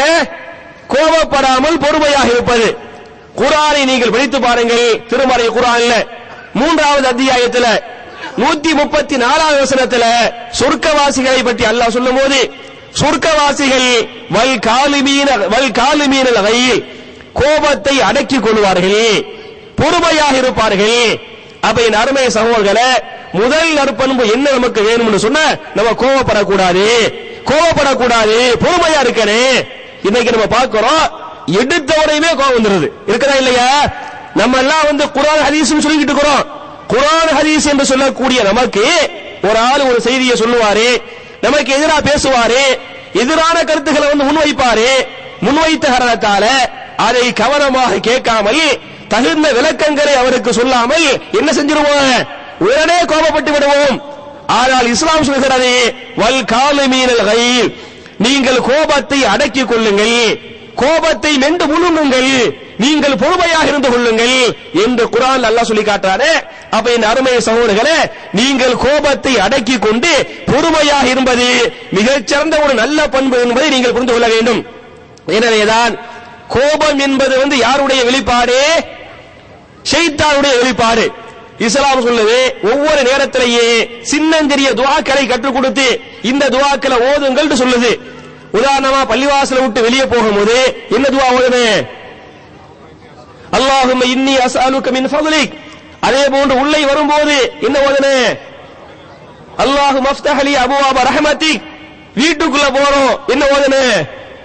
கோபப்படாமல் பொறுமையாக இருப்பது குரானை நீங்கள் படித்து பாருங்கள் திருமறை குரான்ல மூன்றாவது அத்தியாயத்தில் நூத்தி முப்பத்தி நாலாவது வசனத்துல சொர்க்கவாசிகளை பற்றி அல்லாஹ் சொல்லும்போது சொர்க்கவாசிகள் வல் காலிமீன வல் காலிமீனல் கையில் கோபத்தை அடக்கிக் கொள்வார்கள் பொறுமையாக இருப்பார்கள் அப்ப என் அருமை சகோதரர்களே முதல் நற்பண்பு என்ன நமக்கு வேணும்னு சொன்னா நம்ம கோவப்படக்கூடாது கோவப்படக்கூடாது பொறுமையா இருக்கணும் இன்னைக்கு நம்ம பார்க்கிறோம் எடுத்த உடனே கோபம் வந்துருது இருக்குதா இல்லையா நம்ம எல்லாம் வந்து குரான் ஹதீஸ்னு சொல்லிக்கிட்டு இருக்கிறோம் குரான் ஹதீஸ் என்று சொல்லக்கூடிய நமக்கு ஒரு ஆள் ஒரு செய்தியை சொல்லுவாரு நமக்கு எதிராக பேசுவாரு எதிரான கருத்துக்களை வந்து முன்வைப்பாரு முன்வைத்த காரணத்தால அதை கவனமாக கேட்காமல் தகுந்த விளக்கங்களை அவருக்கு சொல்லாமல் என்ன செஞ்சிருவோம் உடனே கோபப்பட்டு விடுவோம் ஆனால் இஸ்லாம் சொல்கிறது வல் காலுமீனல் கைல் நீங்கள் கோபத்தை அடக்கிக் கொள்ளுங்கள் கோபத்தை மென்று முழுங்குங்கள் நீங்கள் பொறுமையாக இருந்து கொள்ளுங்கள் என்று குரான் அல்லாஹ் சொல்லி காட்டுறாரு அப்ப இந்த அருமை சகோதரர்களே நீங்கள் கோபத்தை அடக்கிக் கொண்டு பொறுமையாக இருப்பது மிகச்சிறந்த ஒரு நல்ல பண்பு என்பதை நீங்கள் புரிந்து கொள்ள வேண்டும் எனவேதான் கோபம் என்பது வந்து யாருடைய வெளிப்பாடு ஷைத்தானுடைய வெளிப்பாடு இஸ்லாம் சொல்லுது ஒவ்வொரு நேரத்திலேயே சின்னஞ்சிறிய துவாக்களை கற்றுக் கொடுத்து இந்த துவாக்களை ஓதுங்கள் சொல்லுது உதாரணமா பள்ளிவாசலை விட்டு வெளியே போகும்போது என்ன துவா ஓதணும் அல்லாஹும் இன்னி அஸ்அலுக மின் ஃபضلிக் அதே போன்று உள்ளே வரும்போது என்ன ஓதணும் அல்லாஹு மஃப்தஹலி அபுவாப ரஹமத்திக் வீட்டுக்குள்ள போறோம் என்ன ஓதணும்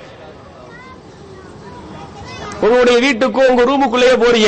உங்களுடைய வீட்டுக்கும் உங்க ரூமுக்குள்ளேயே போறீங்க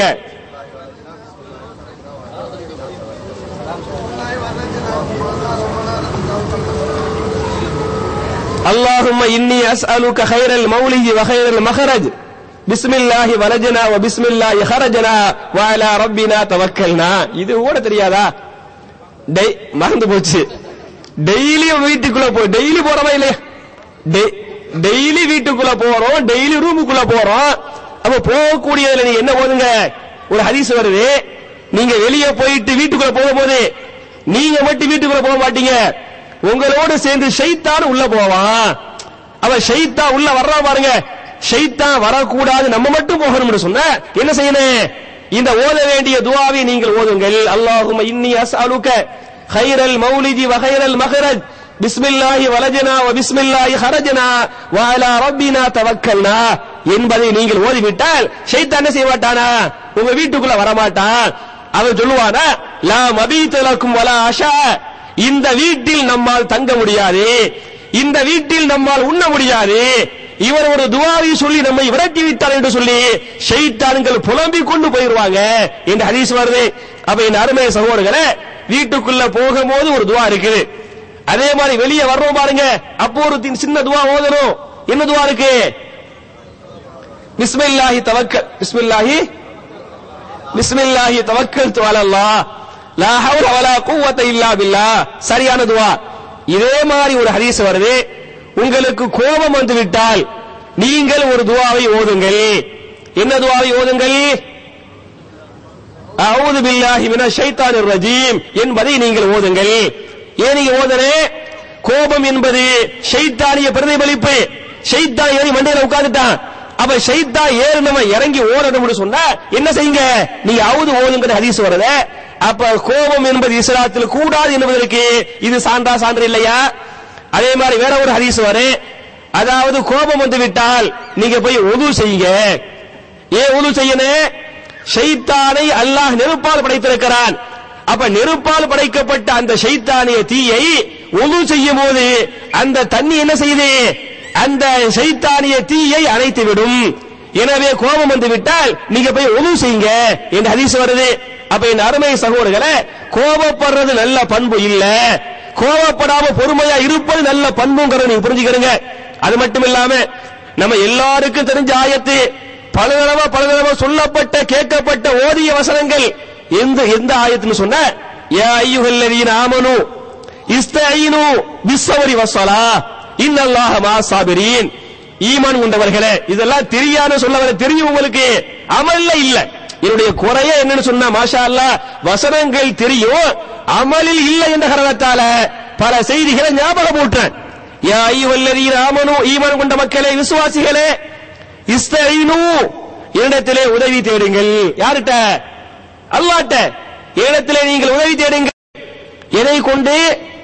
اللهم إني أسألك خير المولد وخير المخرج بسم الله ولجنا وبسم الله خرجنا وعلى ربنا توكلنا இது கூட தெரியாதா டெய் மறந்து போச்சு டெய்லி வீட்டுக்குள்ள போ டெய்லி போறோமா இல்லையா டெய்லி வீட்டுக்குள்ள போறோம் டெய்லி ரூமுக்குள்ள போறோம் அப்ப போகக்கூடியதுல நீங்க என்ன போதுங்க ஒரு ஹதீஸ் வருது நீங்க வெளியே போயிட்டு வீட்டுக்குள்ள போகும்போது நீங்க மட்டும் வீட்டுக்குள்ள போக மாட்டீங்க உங்களோடு சேர்ந்து ஷைத்தான் உள்ள போவான் அவன் ஷைத்தா உள்ள வர்றான் பாருங்க ஷைத்தான் வரக்கூடாது நம்ம மட்டும் போகணும்னு சொன்ன என்ன செய்யணும் இந்த ஓத வேண்டிய துவாவை நீங்கள் ஓதுங்கள் அல்லாஹும்ம இன்னி அஸ்அலுக خيرல் மௌலிதி وخير المخرج بسم الله ولجنا وبسم الله خرجنا وعلى ربنا توكلنا என்பதை நீங்கள் ஓதிவிட்டால் ஷைத்தான் என்ன செய்ய மாட்டானா உங்க வீட்டுக்குள்ள வரமாட்டான் அவன் சொல்லுவானா லா மபீத் லக்கும் வலா அஷா இந்த வீட்டில் நம்மால் தங்க முடியாது இந்த வீட்டில் நம்மால் உண்ண முடியாது இவர் ஒரு துவாவை சொல்லி நம்மை விரட்டி விட்டார் என்று சொல்லி ஷைத்தான்கள் புலம்பிக் கொண்டு போயிருவாங்க என்று ஹதீஸ் வருது அப்ப என் அருமை சகோதரர்களே வீட்டுக்குள்ள போகும்போது ஒரு துவா இருக்குது அதே மாதிரி வெளியே வர்றோம் பாருங்க அப்போ ஒரு தி- சின்ன துவா ஓதணும் என்ன துவா இருக்கு பிஸ்மில்லாஹி தவக்க பிஸ்மில்லாஹி பிஸ்மில்லாஹி தவக்கல்து அலல்லாஹ் லா ஹவுல வலா குவத்த இல்லா பில்லாஹ் சரியான துவா இதே மாதிரி ஒரு ஹதீஸ் வருது உங்களுக்கு கோபம் வந்து விட்டால் நீங்கள் ஒரு துவாவை ஓதுங்கள் என்ன துவாவை ஓதுங்கள் அவுது பில்லாஹி மின ஷைத்தானிர் ரஜீம் என்பதை நீங்கள் ஓதுங்கள் ஏன் நீங்க ஓதுறே கோபம் என்பது ஷைத்தானிய பிரதிபலிப்பு ஷைத்தான் ஏறி மண்டையில உட்கார்ந்துட்டான் அப்ப ஷைத்தா ஏறினவன் இறங்கி ஓடணும்னு சொன்னா என்ன செய்யுங்க நீங்க அவுது ஓதுங்கிற ஹதீஸ் வருத அப்ப கோபம் என்பது இஸ்லாத்தில் கூடாது என்பதற்கு இது சான்றா சான்று இல்லையா அதே மாதிரி வேற ஒரு ஹதீஸ் வரும் அதாவது கோபம் வந்து விட்டால் நீங்க போய் உது செய்யுங்க ஏன் உது செய்யணும் ஷைத்தானை அல்லாஹ் நெருப்பால் படைத்திருக்கிறான் அப்ப நெருப்பால் படைக்கப்பட்ட அந்த ஷைத்தானிய தீயை உது செய்யும் போது அந்த தண்ணி என்ன செய்யுது அந்த ஷைத்தானிய தீயை அணைத்து விடும் எனவே கோபம் வந்து விட்டால் நீங்க போய் உது செய்யுங்க என்று ஹதீஸ் வருது அப்ப என் அருமை சகோதரர்களே கோபப்படுறது நல்ல பண்பு இல்ல கோபப்படாம பொறுமையா இருப்பது நல்ல பண்புங்கிறத நீங்க புரிஞ்சுக்கிறீங்க அது மட்டும் இல்லாம நம்ம எல்லாருக்கும் தெரிஞ்ச ஆயத்து பல தடவை பல தடவை சொல்லப்பட்ட கேட்கப்பட்ட ஓதிய வசனங்கள் எந்த எந்த ஆயத்துன்னு சொன்ன யா ஐயுகல்லதீன ஆமனு இஸ்தஈனு பிஸ்ஸவரி வஸ்ஸலா இன்னல்லாஹ மா சாபிரீன் ஈமான் கொண்டவர்களே இதெல்லாம் தெரியாத சொல்ல வர தெரியும் உங்களுக்கு அமல்ல இல்ல என்னுடைய குறைய என்னன்னு சொன்னா மாஷா அல்லாஹ் வசனங்கள் தெரியும் அமலில் இல்லை என்ற காரணத்தால பல செய்திகளை ஞாபகம் ஊட்டுறேன் யா ஐயுகல்லதீன ஆமனு ஈமான் கொண்ட மக்களே விசுவாசிகளே இஸ்தஈனு என்னிடத்திலே உதவி தேடுங்கள் யார்கிட்ட அல்லாட்ட என்னிடத்திலே நீங்கள் உதவி தேடுங்கள் எதை கொண்டு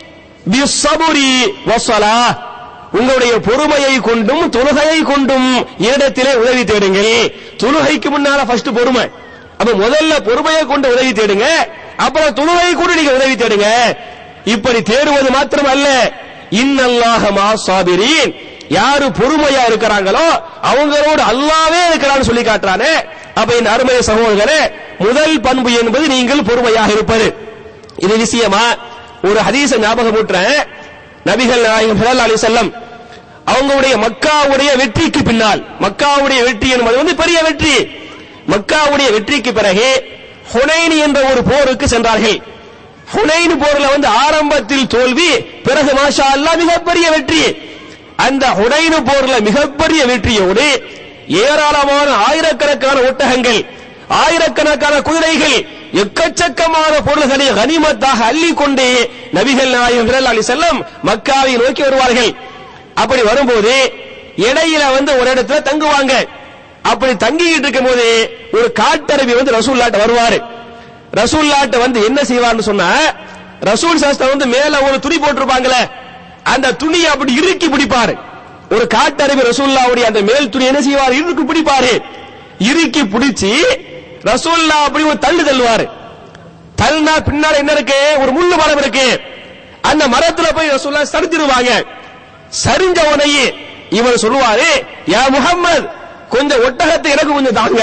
பிஸ்ஸபுரி வஸ்ஸலா உங்களுடைய பொறுமையை கொண்டும் தொழுகையை கொண்டும் என்னிடத்திலே உதவி தேடுங்கள் தொழுகைக்கு முன்னால ஃபர்ஸ்ட் பொறுமை அப்ப முதல்ல பொறுமையை கொண்டு உதவி தேடுங்க அப்புறம் தொழுகையை கொண்டு நீங்க உதவி தேடுங்க இப்படி தேடுவது மாத்திரமல்ல இன்னல்லாஹ மா சாபிரீன் யாரு பொறுமையா இருக்கிறாங்களோ அவங்களோடு அல்லாவே இருக்கிறான்னு சொல்லி காட்டுறானே அப்ப இந்த அருமை சகோதரர்களே முதல் பண்பு என்பது நீங்கள் பொறுமையாக இருப்பது இது விஷயமா ஒரு ஹதீஸ ஞாபகம் ஊட்டுறேன் நபிகள் நாயகம் ஸல்லல்லாஹு அலைஹி வஸல்லம் அவங்களுடைய மக்காவுடைய வெற்றிக்கு பின்னால் மக்காவுடைய வெற்றி என்பது வந்து பெரிய வெற்றி மக்காவுடைய வெற்றிக்கு பிறகு ஹுனைன் என்ற ஒரு போருக்கு சென்றார்கள் ஹுனைன் போர்ல வந்து ஆரம்பத்தில் தோல்வி பிறகு மாஷா அல்லாஹ் மிகப்பெரிய வெற்றி அந்த ஹுனைன் போர்ல மிகப்பெரிய வெற்றியோடு ஏராளமான ஆயிரக்கணக்கான ஒட்டகங்கள் ஆயிரக்கணக்கான குதிரைகள் எக்கச்சக்கமான பொருள்களை கனிமத்தாக அள்ளி கொண்டு நபிகள் நாயகம் ஸல்லல்லாஹு அலைஹி வஸல்லம் மக்காவை நோக்கி வருவார்கள் அப்படி வரும்போது இடையில வந்து ஒரு இடத்துல தங்குவாங்க அப்படி தங்கிட்டு இருக்கும்போது ஒரு காட்டரபி வந்து ரசூல்லாட்ட வருவாரு ரசூல்லாட்ட வந்து என்ன செய்வார்னு சொன்னா ரசூல் சாஸ்திரம் வந்து மேல ஒரு துணி போட்டிருப்பாங்களே அந்த துணியை அப்படி இறுக்கி பிடிப்பாரு ஒரு காட்டறிவு ரசூல்லாவுடைய அந்த மேல் துணி என்ன செய்வார் இறுக்கி பிடிப்பாரு இறுக்கி பிடிச்சி ரசூல்லா அப்படி ஒரு தள்ளு தள்ளுவாரு தள்ளினா பின்னால என்ன இருக்கு ஒரு முள்ளு மரம் இருக்கு அந்த மரத்துல போய் ரசூல்லா சரிஞ்சிருவாங்க சரிஞ்ச உடனே இவர் சொல்லுவாரு யா முகம்மது கொஞ்சம் ஒட்டகத்தை எனக்கு கொஞ்சம் தாங்க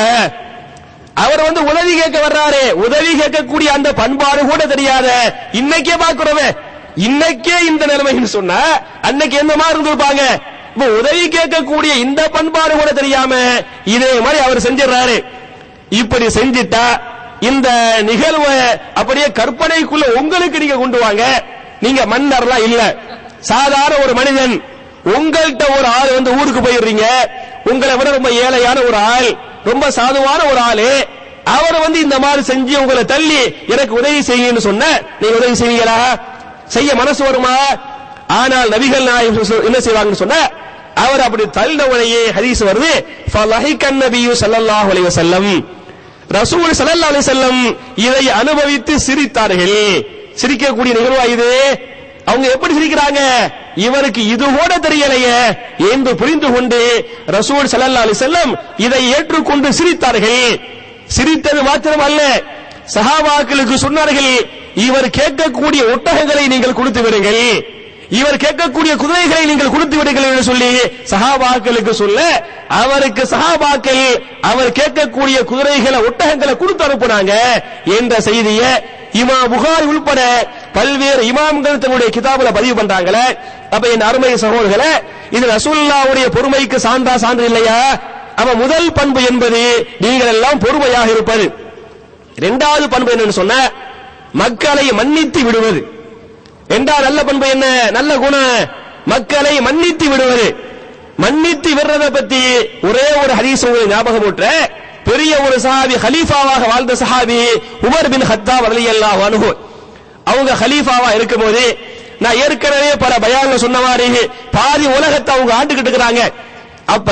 அவர் வந்து உதவி கேட்க வர்றாரு உதவி கேட்கக்கூடிய அந்த பண்பாடு கூட தெரியாத இன்னைக்கே பாக்குறோமே இன்னைக்கே இந்த நிலைமைன்னு சொன்னா அன்னைக்கு எந்த மாதிரி இருந்திருப்பாங்க இப்ப உதவி கேட்கக்கூடிய இந்த பண்பாடு கூட தெரியாம இதே மாதிரி அவர் செஞ்சிடறாரு இப்படி செஞ்சிட்டா இந்த நிகழ்வை அப்படியே கற்பனைக்குள்ள உங்களுக்கு நீங்க கொண்டு வாங்க நீங்க மன்னர்லாம் இல்ல சாதாரண ஒரு மனிதன் உங்கள்கிட்ட ஒரு ஆள் வந்து ஊருக்கு போயிடுறீங்க உங்களை விட ரொம்ப ஏழையான ஒரு ஆள் ரொம்ப சாதுவான ஒரு ஆளு அவர் வந்து இந்த மாதிரி செஞ்சு உங்களை தள்ளி எனக்கு உதவி செய்யுன்னு சொன்ன நீங்க உதவி செய்வீங்களா செய்ய மனசு வருமா ஆனால் நபிகள் நாயகம் சொ- என்ன செய்வாங்கன்னு சொன்ன அவர் அப்படி தள்ளினவனையே ஹதீஸ் வருது ஃபலஹிகன் நபியு ஸல்லல்லாஹு அலைஹி வஸல்லம் ரசூல் ஸல்லல்லாஹு அலைஹி வஸல்லம் இதை அனுபவித்து சிரித்தார்கள் சிரிக்கக்கூடிய நிகழ்வா இது அவங்க எப்படி சிரிக்கிறாங்க இவருக்கு இது கூட தெரியலையே என்று புரிந்து கொண்டு ரசூல் ஸல்லல்லாஹு அலைஹி வஸல்லம் இதை ஏற்றுக்கொண்டு சிரித்தார்கள் சிரித்தது மாத்திரம் அல்ல சஹாபாக்களுக்கு சொன்னார்கள் இவர் கேட்கக்கூடிய ஒட்டகங்களை நீங்கள் கொடுத்து விடுங்கள் இவர் கேட்கக்கூடிய குதிரைகளை நீங்கள் கொடுத்து விடுங்கள் என்று சொல்லி சஹாபாக்களுக்கு சொல்ல அவருக்கு சஹாபாக்கள் அவர் கேட்கக்கூடிய குதிரைகளை ஒட்டகங்களை கொடுத்து அனுப்புனாங்க என்ற செய்தியை இமா புகாரி உள்பட பல்வேறு இமாம்கள் தன்னுடைய கிதாபுல பதிவு பண்றாங்களே அப்ப என் அருமை சகோதரர்களே இது ரசூலுல்லாவுடைய பொறுமைக்கு சான்றா சான்று இல்லையா அப்ப முதல் பண்பு என்பது நீங்கள் எல்லாம் பொறுமையாக இருப்பது இரண்டாவது பண்பு என்னன்னு சொன்ன மக்களை மன்னித்து விடுவது இரண்டாவது நல்ல பண்பு என்ன நல்ல குணம் மக்களை மன்னித்து விடுவது மன்னித்து விடுறத பத்தி ஒரே ஒரு ஹதீஸ் உங்களுக்கு ஞாபகம் ஊற்ற பெரிய ஒரு சஹாபி ஹலீஃபாவாக வாழ்ந்த சஹாபி உமர் பின் ஹத்தாப் ரலியல்லாஹு அன்ஹு அவங்க ஹலீஃபாவா இருக்கும்போது நான் ஏற்கனவே பல பயான்ல சொன்ன மாதிரி பாதி உலகத்தை அவங்க ஆண்டுகிட்டு இருக்கிறாங்க அப்ப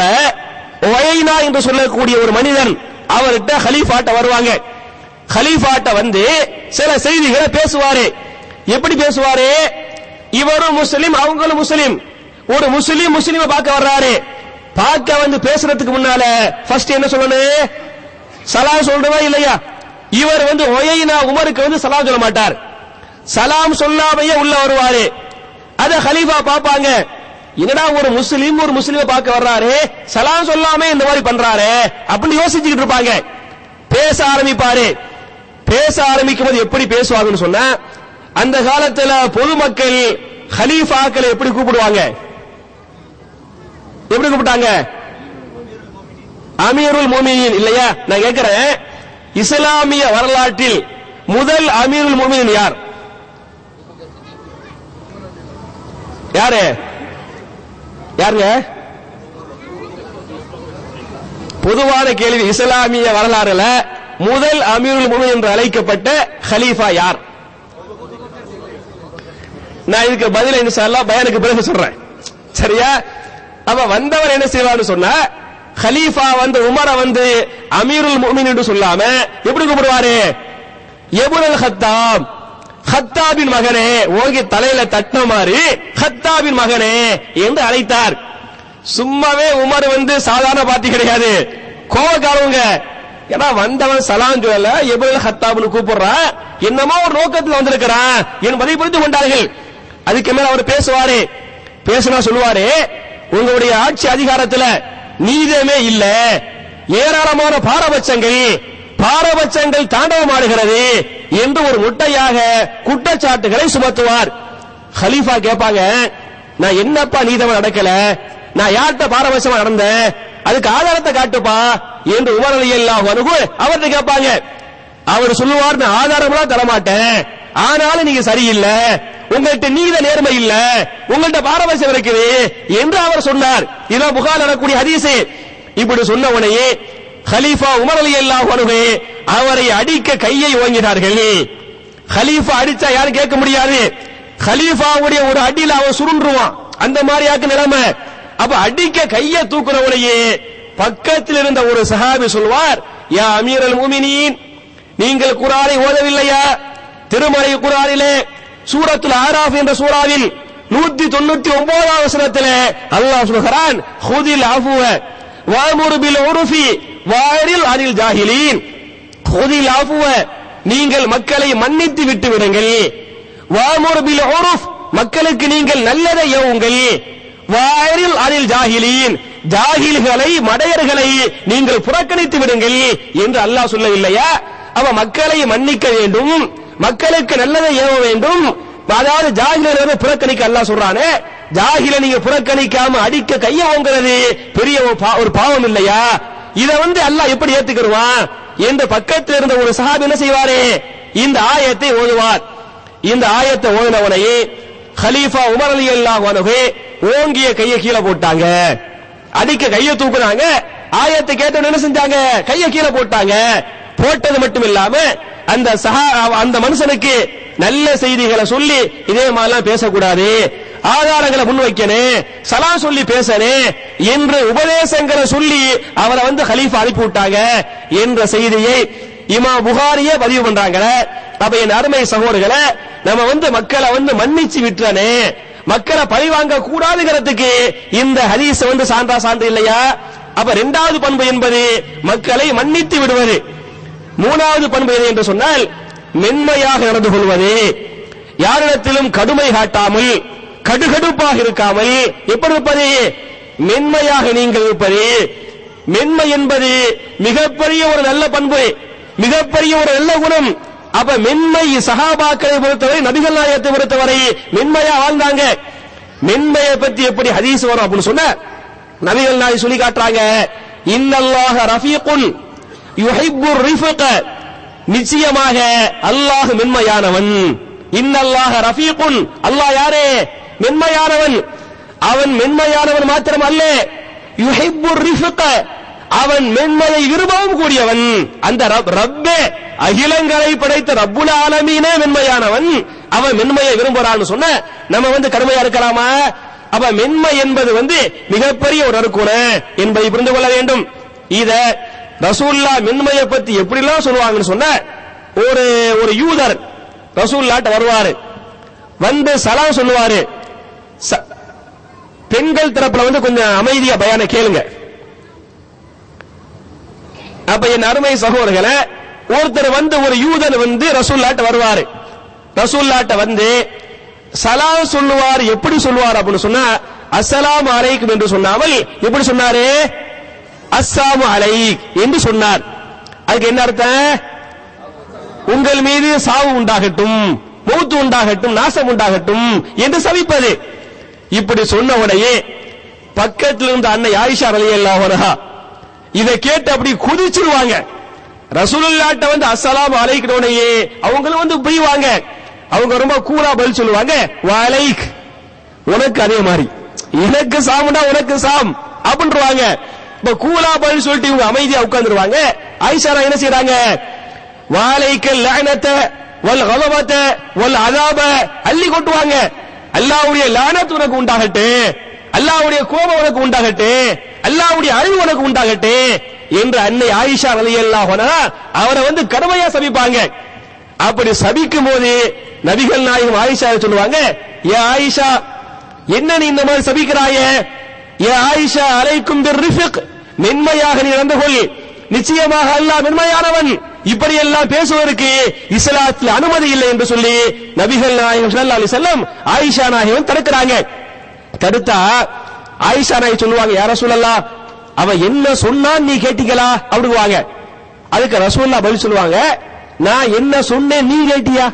ஒயைனா என்று சொல்லக்கூடிய ஒரு மனிதன் அவர்கிட்ட ஹலீஃபாட்ட வருவாங்க ஹலீஃபாட்ட வந்து சில செய்திகளை பேசுவாரு எப்படி பேசுவாரு இவரும் முஸ்லிம் அவங்களும் முஸ்லிம் ஒரு முஸ்லிம் முஸ்லிமை பார்க்க வர்றாரு பார்க்க வந்து பேசுறதுக்கு முன்னால ஃபர்ஸ்ட் என்ன சொல்லணும் சலாம் சொல்றதா இல்லையா இவர் வந்து ஒயைனா உமருக்கு வந்து சலாம் சொல்ல மாட்டார் சலாம் சொல்லாமையே உள்ள வருவாரு அத ஹலீஃபா பாப்பாங்க என்னடா ஒரு முஸ்லீம் ஒரு முஸ்லீமை பார்க்க வர்றாரு சலாம் சொல்லாம இந்த மாதிரி பண்றாரு அப்படின்னு யோசிச்சுக்கிட்டு இருப்பாங்க பேச ஆரம்பிப்பாரு பேச ஆரம்பிக்கும் போது எப்படி பேசுவாங்கன்னு சொன்னா அந்த காலத்துல பொதுமக்கள் ஹலீஃபாக்களை எப்படி கூப்பிடுவாங்க எப்படி கூப்பிட்டாங்க அமீருல் மோமினின் இல்லையா நான் கேட்கிறேன் இஸ்லாமிய வரலாற்றில் முதல் அமீருல் மோமினின் யார் யாரு யாருங்க பொதுவான கேள்வி இஸ்லாமிய வரலாறுல முதல் அமீருல் முமின் என்று அழைக்கப்பட்ட ஹலீஃபா யார் நான் இதுக்கு பதில இன்ஷால்லா பயானுக்கு பிறகு சொல்றேன் சரியா அப்ப வந்தவர் என்ன செய்வார்னு சொன்னா ஹலீஃபா வந்து உமர வந்து அமீருல் முமின் என்று சொல்லாம எப்படி கூப்பிடுவாரு எபுனல் ஹத்தாம் ஹத்தாபின் மகனே ஓங்கி தலையில தட்டின மாதிரி ஹத்தாபின் மகனே என்று அழைத்தார் சும்மாவே உமர் வந்து சாதாரண பார்ட்டி கிடையாது கோவக்காரவங்க ஏன்னா வந்தவன் சலாம் சொல்லல எபுல் ஹத்தாப்னு கூப்பிடுறான் என்னமோ ஒரு நோக்கத்துல வந்திருக்கிறான் என்பதை புரிந்து கொண்டார்கள் அதுக்கு மேல அவர் பேசுவாரு பேசினா சொல்லுவாரு உங்களுடைய ஆட்சி அதிகாரத்துல நீதமே இல்ல ஏராளமான பாரபட்சங்கள் பாரபட்சங்கள் தாண்டவமாடுகிறது என்று ஒரு முட்டையாக குற்றச்சாட்டுகளை சுமத்துவார் ஹலீஃபா கேட்பாங்க நான் என்னப்பா நீதவன் நடக்கல நான் யார்கிட்ட பாரபட்சமா நடந்தேன் அதுக்கு ஆதாரத்தை காட்டுப்பா என்று உமர் அல்லாஹ் அனுகு அவர்கிட்ட கேட்பாங்க அவர் சொல்லுவார் நான் ஆதாரம்லாம் தரமாட்டேன் ஆனாலும் நீங்க சரியில்லை உங்கள்கிட்ட நீத நேர்மை இல்ல உங்கள்கிட்ட பாரபட்சம் இருக்குது என்று அவர் சொன்னார் இதான் புகார் நடக்கூடிய ஹதீஸு இப்படி சொன்ன உடனே ஹலீஃபா உமர் அலி அல்லாஹ் அனுகு அவரை அடிக்க கையை ஓங்கினார்கள் ஹலீஃபா அடிச்சா யாரும் கேட்க முடியாது ஹலீஃபாவுடைய ஒரு அடியில அவன் சுருண்டுருவான் அந்த மாதிரியாக்கு நிலைமை அப்ப அடிக்க கைய தூக்குறவனையே பக்கத்தில் இருந்த ஒரு சஹாபி சொல்வார் யா அமீரல் முமினீன் நீங்கள் குரானை ஓதவில்லையா திருமலை குரானிலே சூரத்துல் ஆராஃப் என்ற சூறாவில் நூத்தி தொண்ணூத்தி ஒன்பதாம் வசனத்திலே அல்லாஹ் சொல்கிறான் ஹுதில் அஃபுவ வாமுரு பில் உருஃபி வாரில் அனில் ஜாஹிலீன் ஹுதில் அஃபுவ நீங்கள் மக்களை மன்னித்து விட்டு விடுங்கள் வாமுரு பில் உருஃப் மக்களுக்கு நீங்கள் நல்லதை ஏவுங்கள் வாரில் அனில் ஜாஹிலீன் ஜாகில்களை மடையர்களை நீங்கள் புறக்கணித்து விடுங்கள் என்று அல்லாஹ் சொல்லவில்லையா அவ மக்களை மன்னிக்க வேண்டும் மக்களுக்கு நல்லதை ஏவ வேண்டும் அதாவது ஜாகிலரை புறக்கணிக்க அல்லாஹ் சொல்றானே ஜாகில நீங்க புறக்கணிக்காம அடிக்க கைய வாங்குறது பெரிய ஒரு பா- ஒரு பாவம் இல்லையா இத வந்து அல்லாஹ் எப்படி ஏத்துக்கிடுவான் என்று பக்கத்தில் இருந்த ஒரு சஹாபி என்ன செய்வாரே இந்த ஆயத்தை ஓதுவார் இந்த ஆயத்தை ஓதினவனையே ஹலீஃபா உமர் அலி அல்லாஹ் ஓங்கிய கையை கீழே போட்டாங்க அடிக்க கையை தூக்குனாங்க ஆயத்தை கேட்ட என்ன செஞ்சாங்க கையை கீழே போட்டாங்க போட்டது மட்டும் இல்லாம அந்த சஹா அந்த மனுஷனுக்கு நல்ல செய்திகளை சொல்லி இதே மாதிரிலாம் பேசக்கூடாது ஆதாரங்களை முன்வைக்கணும் சலாம் சொல்லி பேசணும் என்று உபதேசங்களை சொல்லி அவரை வந்து ஹலீஃபா அனுப்பி விட்டாங்க என்ற செய்தியை இமா புகாரியே பதிவு பண்றாங்க அப்ப என் அருமை சகோதரர்களை நம்ம வந்து மக்களை வந்து மன்னிச்சு விட்டுறனே மக்களை பழி வாங்க கூடாதுங்கிறதுக்கு இந்த ஹதீஸ் வந்து சான்றா சான்று இல்லையா அப்ப இரண்டாவது பண்பு என்பது மக்களை மன்னித்து விடுவது மூணாவது பண்பு எது என்று சொன்னால் மென்மையாக நடந்து கொள்வது யாரிடத்திலும் கடுமை காட்டாமல் கடுகடுப்பாக இருக்காமல் எப்படி இருப்பது மென்மையாக நீங்கள் இருப்பது மென்மை என்பது மிகப்பெரிய ஒரு நல்ல பண்பு மிகப்பெரிய ஒரு நல்ல குணம் அப்ப மென்மை சஹாபாக்களை பொறுத்தவரை நபிகள் நாயகத்தை பொறுத்தவரை மென்மையா வாழ்ந்தாங்க மென்மையை பத்தி எப்படி ஹதீஸ் வரும் அப்படின்னு சொன்ன நபிகள் நாய் சொல்லி காட்டுறாங்க இன்னல்லாஹ ரஃபீகுன் யுஹிப்பு ரிஃபக நிச்சயமாக அல்லாஹ் மென்மையானவன் இன்னல்லாஹ ரஃபீகுன் அல்லாஹ் யாரே மென்மையானவன் அவன் மென்மையானவன் மாத்திரம் அல்ல யுஹிப்பு ரிஃபக அவன் மென்மையை விரும்பவும் கூடியவன் அந்த ரப் ரப்பே அகிலங்களை படைத்த ரப்புல் ஆலமீனே மென்மையானவன் அவன் மென்மையை விரும்புறான்னு சொன்ன நம்ம வந்து கடுமையா இருக்கலாமா அப்ப மென்மை என்பது வந்து மிகப்பெரிய ஒரு நற்குணம் என்பதை புரிந்து கொள்ள வேண்டும் இத ரசூல்லா மென்மையை பத்தி எப்படிலாம் சொல்லுவாங்கன்னு சொன்ன ஒரு ஒரு யூதர் ரசூல்லாட்ட வருவாரு வந்து சலாம் சொல்லுவாரு ச- பெண்கள் தரப்புல வந்து கொஞ்சம் அமைதியா பயான கேளுங்க அப்ப என் அருமை சகோதரர்களே ஒருத்தர் வந்து ஒரு யூதன் வந்து ரசூல்லாட்ட வருவாரு ரசூல்லாட்ட வந்து சலாம் சொல்லுவார் எப்படி சொல்லுவார் அப்படின்னு சொன்னா அஸ்ஸலாமு அலைக்கும் என்று சொன்னாமல் எப்படி சொன்னாரு அஸ்ஸாமு அலைக் என்று சொன்னார் அதுக்கு என்ன அர்த்தம் உங்கள் மீது சாவு உண்டாகட்டும் மௌத்து உண்டாகட்டும் நாசம் உண்டாகட்டும் என்று சபிப்பது இப்படி சொன்ன உடனே பக்கத்தில் இருந்த அன்னை ஆயிஷா ரலியல்லாஹு அன்ஹா இதை கேட்டு அப்படி குதிச்சிருவாங்க ரசூலுல்லாட்ட வந்து அஸ்ஸலாமு அலைக்கிறோனையே அவங்களும் வந்து புரிவாங்க அவங்க ரொம்ப கூலா பதில் சொல்லுவாங்க வலைக் உனக்கு அதே மாதிரி எனக்கு சாமுனா உனக்கு சாம் அப்படின்றாங்க இப்ப கூலா பதில் சொல்லிட்டு இவங்க அமைதியா உட்கார்ந்துருவாங்க ஆயிஷா என்ன செய்றாங்க வாலைக்க லானத்த வல் கலவத்த வல் அதாப அள்ளி கொட்டுவாங்க அல்லாஹ்வுடைய லானத் உனக்கு உண்டாகட்டு அல்லாஹ்வுடைய கோபம் உனக்கு உண்டாகட்டு அல்லாஹ்வுடைய அறிவு உனக்கு உண்டாகட்டு என்று அன்னை ஆயிஷா ரலியல்லாஹு அன்ஹா அவரை வந்து கடுமையா சபிப்பாங்க அப்படி சபிக்கும் போது நபிகள் நாயகம் ஆயிஷா சொல்லுவாங்க ஏ ஆயிஷா என்ன நீ இந்த மாதிரி சபிக்கிறாயே ஏ ஆயிஷா அலைக்கும் பிர் ரிஃபிக் மென்மையாக நீ நடந்து கொள் நிச்சயமாக அல்லாஹ் மென்மையானவன் இப்படி எல்லாம் பேசுவதற்கு இஸ்லாத்தில் அனுமதி இல்லை என்று சொல்லி நபிகள் நாயகம் ஸல்லல்லாஹு அலைஹி வஸல்லம் ஆயிஷா நாயகம் தடுக்கிறாங்க தடுத்தா ஆயிஷா நாயகம் சொல்லுவாங்க யார சொல்லலாம் அவன் என்ன சொன்னான் நீ கேட்டீங்களா அப்படிங்குவாங்க அதுக்கு ரசூல்லா பதில் சொல்லுவாங்க நான் என்ன சொன்னேன் நீ கேட்டியா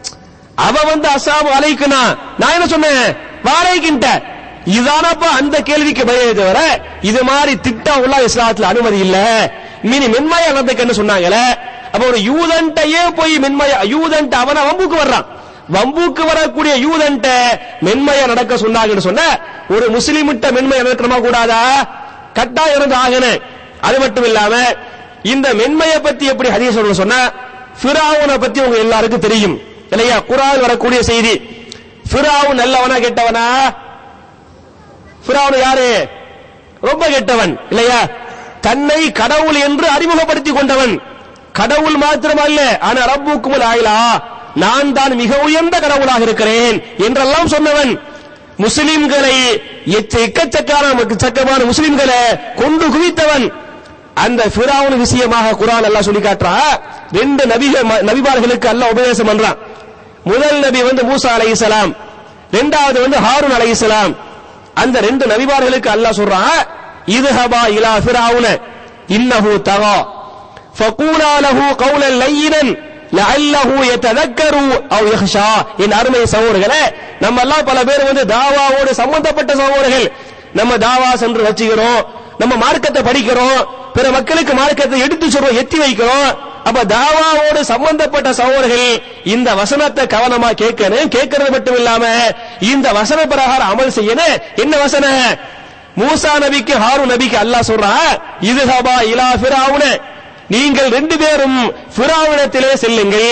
அவ வந்து அசாமு அலைக்குனா நான் என்ன சொன்னேன் வாழைக்கின்ற இதானப்பா அந்த கேள்விக்கு பதிலே தவிர இது மாதிரி திட்டம் உள்ள இஸ்லாத்துல அனுமதி இல்ல மீனி மென்மையா நடந்துக்க என்ன சொன்னாங்களே அப்ப ஒரு யூதன்ட்டையே போய் மென்மையா யூதன்ட்ட அவன வம்புக்கு வர்றான் வம்புக்கு வரக்கூடிய யூதன்ட்ட மென்மையா நடக்க சொன்னாங்கன்னு சொன்ன ஒரு முஸ்லிமிட்ட மென்மையா நடக்கணுமா கூடாதா கட்டாயம் இருந்து ஆகணும் அது மட்டும் இல்லாம இந்த மென்மையை பத்தி எப்படி ஹதீஸ் சொல்லணும் சொன்னா ஃபிரௌனை பத்தி உங்க எல்லாருக்கும் தெரியும் இல்லையா குரான் வரக்கூடிய செய்தி ஃபிரௌன் நல்லவனா கெட்டவனா ஃபிரௌன் யாரு ரொம்ப கெட்டவன் இல்லையா தன்னை கடவுள் என்று அறிமுகப்படுத்திக் கொண்டவன் கடவுள் மாத்திரமல்ல ஆனா ரப்புக்கும் ஆயிலா நான் தான் மிக உயர்ந்த கடவுளாக இருக்கிறேன் என்றெல்லாம் சொன்னவன் முஸ்லிம்களை எச்ச- எக்கச்சக்கான நமக்கு சக்கமான முஸ்லிம்களை கொண்டு குவித்தவன் அந்த ஃபிரௌன் விஷயமாக குர்ஆன் அல்லாஹ் சொல்லி காட்டுறா ரெண்டு நபிகள் ம- நபிமார்களுக்கு அல்லாஹ் உபதேசம் பண்றான் முதல் நபி வந்து மூசா அலைஹிஸ்ஸலாம் இரண்டாவது வந்து ஹாரூன் அலைஹிஸ்ஸலாம் அந்த ரெண்டு நபிமார்களுக்கு அல்லாஹ் சொல்றான் இதுஹபா இலா ஃபிரௌன இன்னஹு தகா ஃபகூலா லஹு கௌலன் லையினன் லஅல்லஹு யததக்கரு அவ் யஹ்ஷா என் அருமை சகோதரர்களே நம்ம எல்லாம் பல பேர் வந்து தாவாவோடு சம்பந்தப்பட்ட சகோதரர்கள் நம்ம தாவா சென்று வச்சுக்கிறோம் நம்ம மார்க்கத்தை படிக்கிறோம் பிற மக்களுக்கு மார்க்கத்தை எடுத்து சொல்றோம் எத்தி வைக்கிறோம் அப்ப தாவாவோடு சம்பந்தப்பட்ட சகோதரர்கள் இந்த வசனத்தை கவனமா கேட்கணும் கேட்கறது மட்டும் இல்லாம இந்த வசன பிரகாரம் அமல் செய்யணும் என்ன வசனம் மூசா நபிக்கு ஹாரு நபிக்கு அல்லாஹ் சொல்றான் இதுஹபா இலா ஃபிரௌன நீங்கள் ரெண்டு பேரும் ஃபிரௌனிடத்திலே செல்லுங்கள்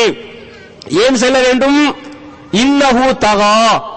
ஏன் செல்ல வேண்டும் இன்னஹு தகா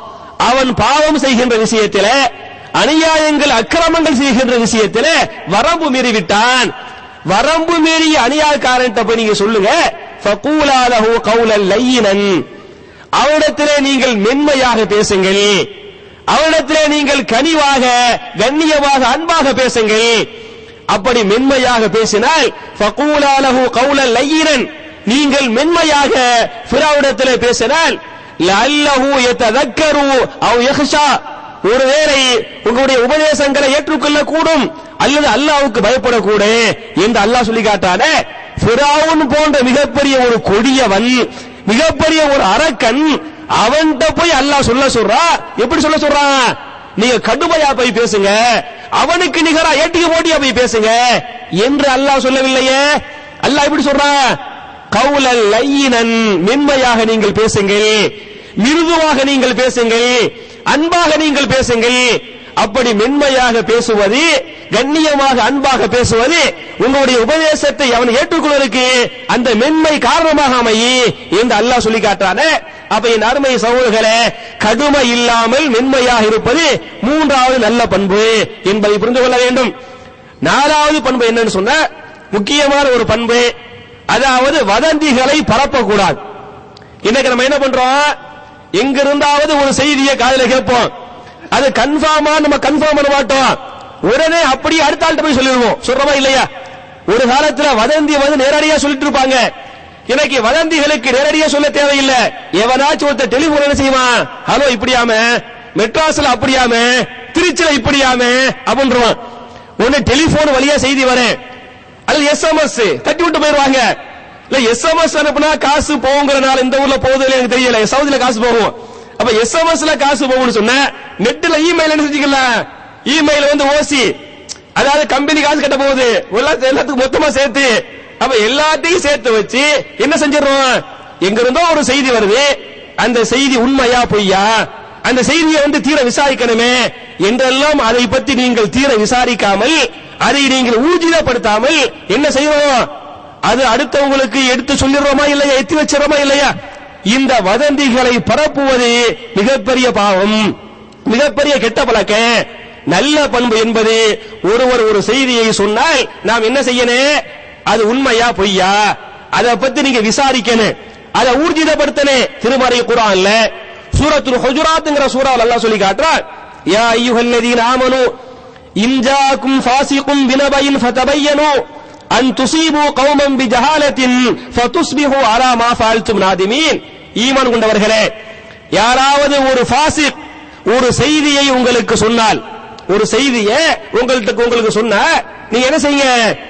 அவன் பாவம் செய்கின்ற விஷயத்திலே அநியாயங்கள் அக்கிரமங்கள் செய்கின்ற விஷயத்திலே வரம்பு மீறி விட்டான் வரம்பு மீறிய அநியாயக்காரன்ட்ட போய் நீங்க சொல்லுங்க ஃபகூலா லஹு கௌலன் லையினன் அவனிடத்திலே நீங்கள் மென்மையாக பேசுங்கள் அவனிடத்திலே நீங்கள் கனிவாக கண்ணியமாக அன்பாக பேசுங்கள் அப்படி மென்மையாக பேசினால் ஃபகூலா லஹு கௌலன் லையினன் நீங்கள் மென்மையாக ஃபிரௌனிடத்திலே பேசினால் லஅல்லஹு யததக்கரு அவ் யஹ்ஷா ஒருவேளை உங்களுடைய உபதேசங்களை ஏற்றுக்கொள்ள கூடும் அல்லது அல்லாஹ்வுக்கு பயப்படக்கூடும் என்று அல்லாஹ் சொல்லி காட்டானே ஃபிரௌன் போன்ற மிகப்பெரிய ஒரு கொடியவன் மிகப்பெரிய ஒரு அரக்கன் அவன்கிட்ட போய் அல்லாஹ் சொல்ல சொல்றா எப்படி சொல்ல சொல்றான் நீங்க கடுமையா போய் பேசுங்க அவனுக்கு நிகரா ஏட்டிக்கு போட்டியா போய் பேசுங்க என்று அல்லாஹ் சொல்லவில்லையே அல்லாஹ் எப்படி சொல்றான் கவுலல் லையினன் மென்மையாக நீங்கள் பேசுங்கள் மிருதுவாக நீங்கள் பேசுங்கள் அன்பாக நீங்கள் பேசுங்கள் அப்படி மென்மையாக பேசுவது கண்ணியமாக அன்பாக பேசுவது உங்களுடைய உபதேசத்தை அவன் ஏற்றுக்கொள்வதற்கு அந்த மென்மை காரணமாக அமையி என்று அல்லாஹ் சொல்லி காட்டுறானே அப்ப என் அருமை சகோதரர்களே கடுமை இல்லாமல் மென்மையாக இருப்பது மூன்றாவது நல்ல பண்பு என்பதை புரிந்து கொள்ள வேண்டும் நாலாவது பண்பு என்னன்னு சொன்ன முக்கியமான ஒரு பண்பு அதாவது வதந்திகளை பரப்பக்கூடாது இன்னைக்கு நம்ம என்ன பண்றோம் எங்க இருந்தாவது ஒரு செய்தியை காதுல கேட்போம் அது கன்ஃபார்மா நம்ம கன்ஃபார்ம் பண்ண மாட்டோம் உடனே அப்படியே அடுத்த ஆள்கிட்ட போய் சொல்லிடுவோம் சொல்றோமா இல்லையா ஒரு காலத்துல வதந்தி வந்து நேரடியா சொல்லிட்டு இருப்பாங்க இன்னைக்கு வதந்திகளுக்கு நேரடியா சொல்ல தேவையில்லை எவனாச்சும் ஒருத்தர் டெலிபோன் என்ன செய்வான் ஹலோ இப்படியாம மெட்ராஸ்ல அப்படியாம திருச்சில இப்படியாம அப்படின்றான் ஒண்ணு டெலிபோன் வழியா செய்தி வரேன் அல்லது எஸ்எம்எஸ் தட்டி விட்டு போயிருவாங்க இல்ல எஸ்எம்எஸ் அனுப்புனா காசு போகுங்கிறனால இந்த ஊர்ல போகுது இல்லையா எனக்கு தெரியல சவுதில காசு போகும் அப்ப எஸ்எம்எஸ்ல காசு போகும்னு சொன்ன நெட்ல இமெயில் என்ன செஞ்சுக்கலாம் இமெயில் வந்து ஓசி அதாவது கம்பெனி காசு கட்ட போகுது எல்லா- எல்லாத்துக்கும் மொத்தமா சேர்த்து அப்ப எல்லாத்தையும் சேர்த்து வச்சு என்ன செஞ்சிடறோம் எங்க இருந்தோ ஒரு செய்தி வருது அந்த செய்தி உண்மையா பொய்யா அந்த செய்தியை வந்து தீர விசாரிக்கணுமே என்றெல்லாம் அதை பற்றி நீங்கள் தீர விசாரிக்காமல் அதை நீங்கள் ஊர்ஜிதப்படுத்தாமல் என்ன செய்வோம் அது அடுத்தவங்களுக்கு எடுத்து சொல்லிடுறோமா இல்லையா எத்தி வச்சிடறோமா இல்லையா இந்த வதந்திகளை பரப்புவது மிகப்பெரிய பாவம் மிகப்பெரிய கெட்ட பழக்கம் நல்ல பண்பு என்பது ஒருவர் ஒரு செய்தியை சொன்னால் நாம் என்ன செய்யணும் அது உண்மையா பொய்யா அதை பத்தி நீங்க விசாரிக்கணும் அதை ஊர்ஜிதப்படுத்தணும் திருமறை குரான்ல சூரத்துல் ஹுஜராத்ங்கிற சூறாவில் அல்லாஹ் சொல்லி காட்டுறான் யா அய்யுஹல்லதீன ஆமனு இன் ஜாக்கும் ஃபாசிகும் பினபைன் ஃபதபையனு அன் துசீபு கௌமம் பிஜஹாலத்தின் ஃபதுஸ்பிஹு அலா மா ஃபஅல்தும் நாதிமீன் ஈமான் கொண்டவர்களே யாராவது ஒரு ஃபாசிக் ஒரு செய்தியை உங்களுக்கு சொன்னால் ஒரு செய்தியை உங்கள்கிட்ட உங்களுக்கு சொன்னா நீங்க என்ன செய்யுங்க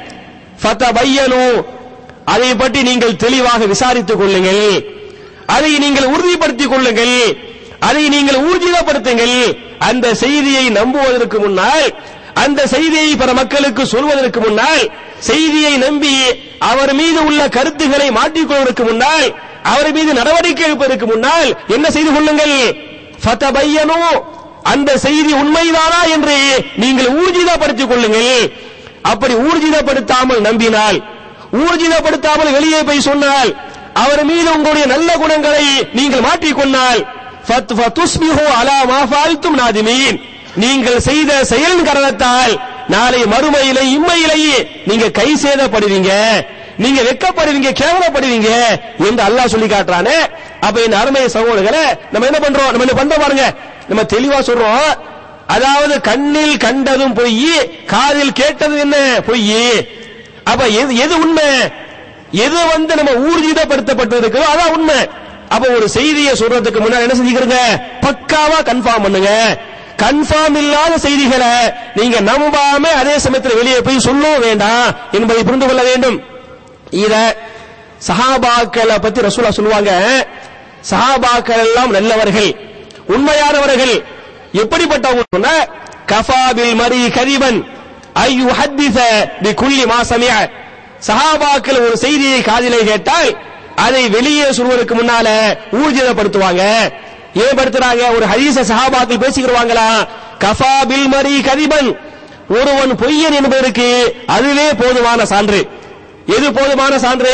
ஃபதபையனு அதை பற்றி நீங்கள் தெளிவாக விசாரித்துக் கொள்ளுங்கள் அதை நீங்கள் உறுதிப்படுத்திக் கொள்ளுங்கள் அதை நீங்கள் ஊர்ஜிதப்படுத்துங்கள் அந்த செய்தியை நம்புவதற்கு முன்னால் அந்த செய்தியை பிற மக்களுக்கு சொல்வதற்கு முன்னால் செய்தியை நம்பி அவர் மீது உள்ள கருத்துக்களை மாற்றிக்கொள்வதற்கு முன்னால் அவர் மீது நடவடிக்கை எடுப்பதற்கு முன்னால் என்ன செய்து கொள்ளுங்கள் ஃபதபையனு அந்த செய்தி உண்மைதானா என்று நீங்கள் ஊர்ஜிதப்படுத்திக் கொள்ளுங்கள் அப்படி ஊர்ஜிதப்படுத்தாமல் நம்பினால் ஊர்ஜிதப்படுத்தாமல் வெளியே போய் சொன்னால் அவர் மீது உங்களுடைய நல்ல குணங்களை நீங்கள் மாற்றிக்கொண்டால் ஃபத்- ஃபதுஸ்பிஹு அலா மா ஃபஅல்தும் நாதிமீன் நீங்கள் செய்த செயலின் காரணத்தால் நாளை மறுமையிலே இம்மையிலேயே நீங்க கை சேதப்படுவீங்க நீங்க வெக்கப்படுவீங்க கேவலப்படுவீங்க என்று அல்லாஹ் சொல்லி காட்டுறானே அப்ப இந்த அருமை சகோதரர்களே நம்ம என்ன பண்றோம் நம்ம என்ன பண்றோம் பாருங்க நம்ம தெளிவா சொல்றோம் அதாவது கண்ணில் கண்டதும் பொய் காதில் கேட்டதும் என்ன பொய் அப்ப எது எது உண்மை எது வந்து நம்ம ஊர்ஜிதப்படுத்தப்பட்டு இருக்கோ அதான் உண்மை அப்ப ஒரு செய்தியை சொல்றதுக்கு முன்னாடி என்ன செஞ்சுக்கிறீங்க பக்காவா கன்ஃபார்ம் பண்ணுங்க கன்ஃபார்ம் இல்லாத செய்திகளை நீங்க நம்பாம அதே சமயத்தில் வெளியே போய் சொல்லவும் வேண்டாம் என்பதை புரிந்து கொள்ள வேண்டும் இத சஹாபாக்களை பத்தி ரசூலா சொல்லுவாங்க சஹாபாக்கள் எல்லாம் நல்லவர்கள் உண்மையானவர்கள் எப்படிப்பட்டவங்க சொன்னா கஃபாபில் மரி கரிபன் ஐயு ஹத்திச பி குல்லி மா சமிஅ சஹாபாக்கள் ஒரு செய்தியை காதிலே கேட்டால் அதை வெளியே சொல்வதற்கு முன்னால ஊர்ஜிதப்படுத்துவாங்க ஏன் படுத்துறாங்க ஒரு ஹதீஸ சஹாபாக்கள் பேசிக்கிறவாங்களா கஃபா பில் மரி கதிபன் ஒருவன் பொய்யன் என்பதற்கு அதுவே போதுமான சான்று எது போதுமான சான்று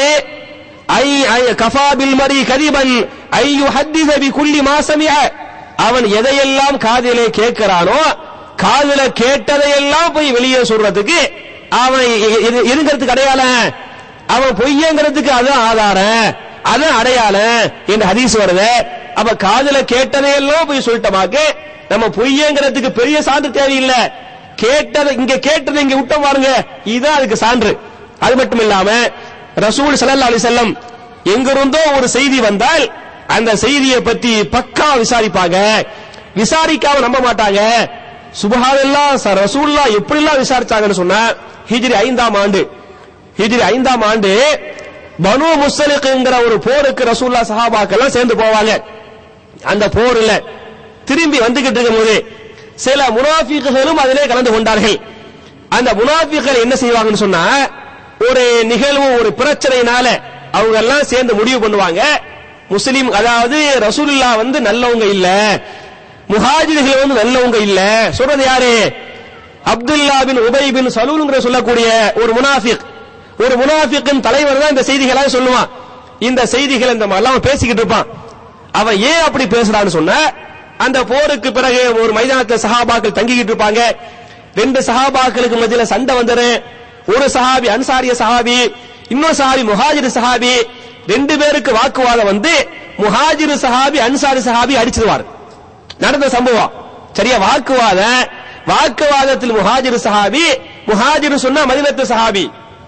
ஐ ஐ கஃபா பில் மரி கதிபன் ஐ யுஹத்திஸ பி குல்லி மா சமிஅ அவன் எதையெல்லாம் காதிலே கேட்கிறானோ காதுல கேட்டதையெல்லாம் போய் வெளியே சொல்றதுக்கு அவன் எ- எ- எதுங்கிறதுக்கு அடையாளம் அவன் பொய்யங்கிறதுக்கு அதான் ஆதாரம் அதான் அடையாளம் என்று ஹதீஸ் வருது அப்ப காதுல கேட்டதையெல்லாம் போய் சொல்லிட்டமாக்கு நம்ம பொய்யங்கிறதுக்கு பெரிய சான்று தேவையில்லை கேட்டதை இங்க கேட்டதை இங்க விட்ட பாருங்க இதுதான் அதுக்கு சான்று அது மட்டும் இல்லாம ரசூல் ஸல்லல்லாஹு அலைஹி வஸல்லம் எங்கிருந்தோ ஒரு செய்தி வந்தால் அந்த செய்தியை பத்தி பக்கா விசாரிப்பாங்க விசாரிக்காம நம்ப மாட்டாங்க சுபஹானல்லாஹ் ச- ரசூலுல்லாஹ் எப்படிலாம் விசாரிச்சாங்கன்னு சொன்னா ஹிஜ்ரி ஐந்தாம் ஆண்டு ஹிஜ்ரி ஐந்தாம் ஆண்டு பனு முஸ்தலிக்ங்கிற ஒரு போருக்கு ரசூல்லா சஹாபாக்கெல்லாம் சேர்ந்து போவாங்க அந்த போர்ல திரும்பி வந்துகிட்டு இருக்கும்போது சில முனாஃபிக்குகளும் அதிலே கலந்து கொண்டார்கள் அந்த முனாஃபிக்குகள் என்ன செய்வாங்கன்னு சொன்னா ஒரு நிகழ்வு ஒரு பிரச்சனையினால அவங்க எல்லாம் சேர்ந்து முடிவு பண்ணுவாங்க முஸ்லிம் அதாவது ரசூலுல்லா வந்து நல்லவங்க இல்ல முஹாஜிர்கள் வந்து நல்லவங்க இல்ல சொல்றது யாரு அப்துல்லா பின் உபை பின் சலூல்ங்கிற சொல்லக்கூடிய ஒரு முனாஃபிக் ஒரு முனாஃபிக்கின் தலைவர் தான் இந்த செய்திகளை சொல்லுவான் இந்த செய்திகள் இந்த மாதிரிலாம் பேசிக்கிட்டு இருப்பான் அவன் ஏன் அப்படி பேசுறான்னு சொன்ன அந்த போருக்கு பிறகு ஒரு மைதானத்துல சஹாபாக்கள் தங்கிக்கிட்டு இருப்பாங்க ரெண்டு சஹாபாக்களுக்கு மத்தியில சண்டை வந்துரு ஒரு சஹாபி அன்சாரிய சஹாபி இன்னொரு சஹாபி முஹாஜிர் சஹாபி ரெண்டு பேருக்கு வாக்குவாதம் வந்து முஹாஜிர் சஹாபி அன்சாரி சஹாபி அடிச்சிருவார் நடந்த சம்பவம் சரியா வாக்குவாதம் வாக்குவாதத்தில் முஹாஜிர் சஹாபி முஹாஜிர் சொன்னா மதினத்து சஹாபி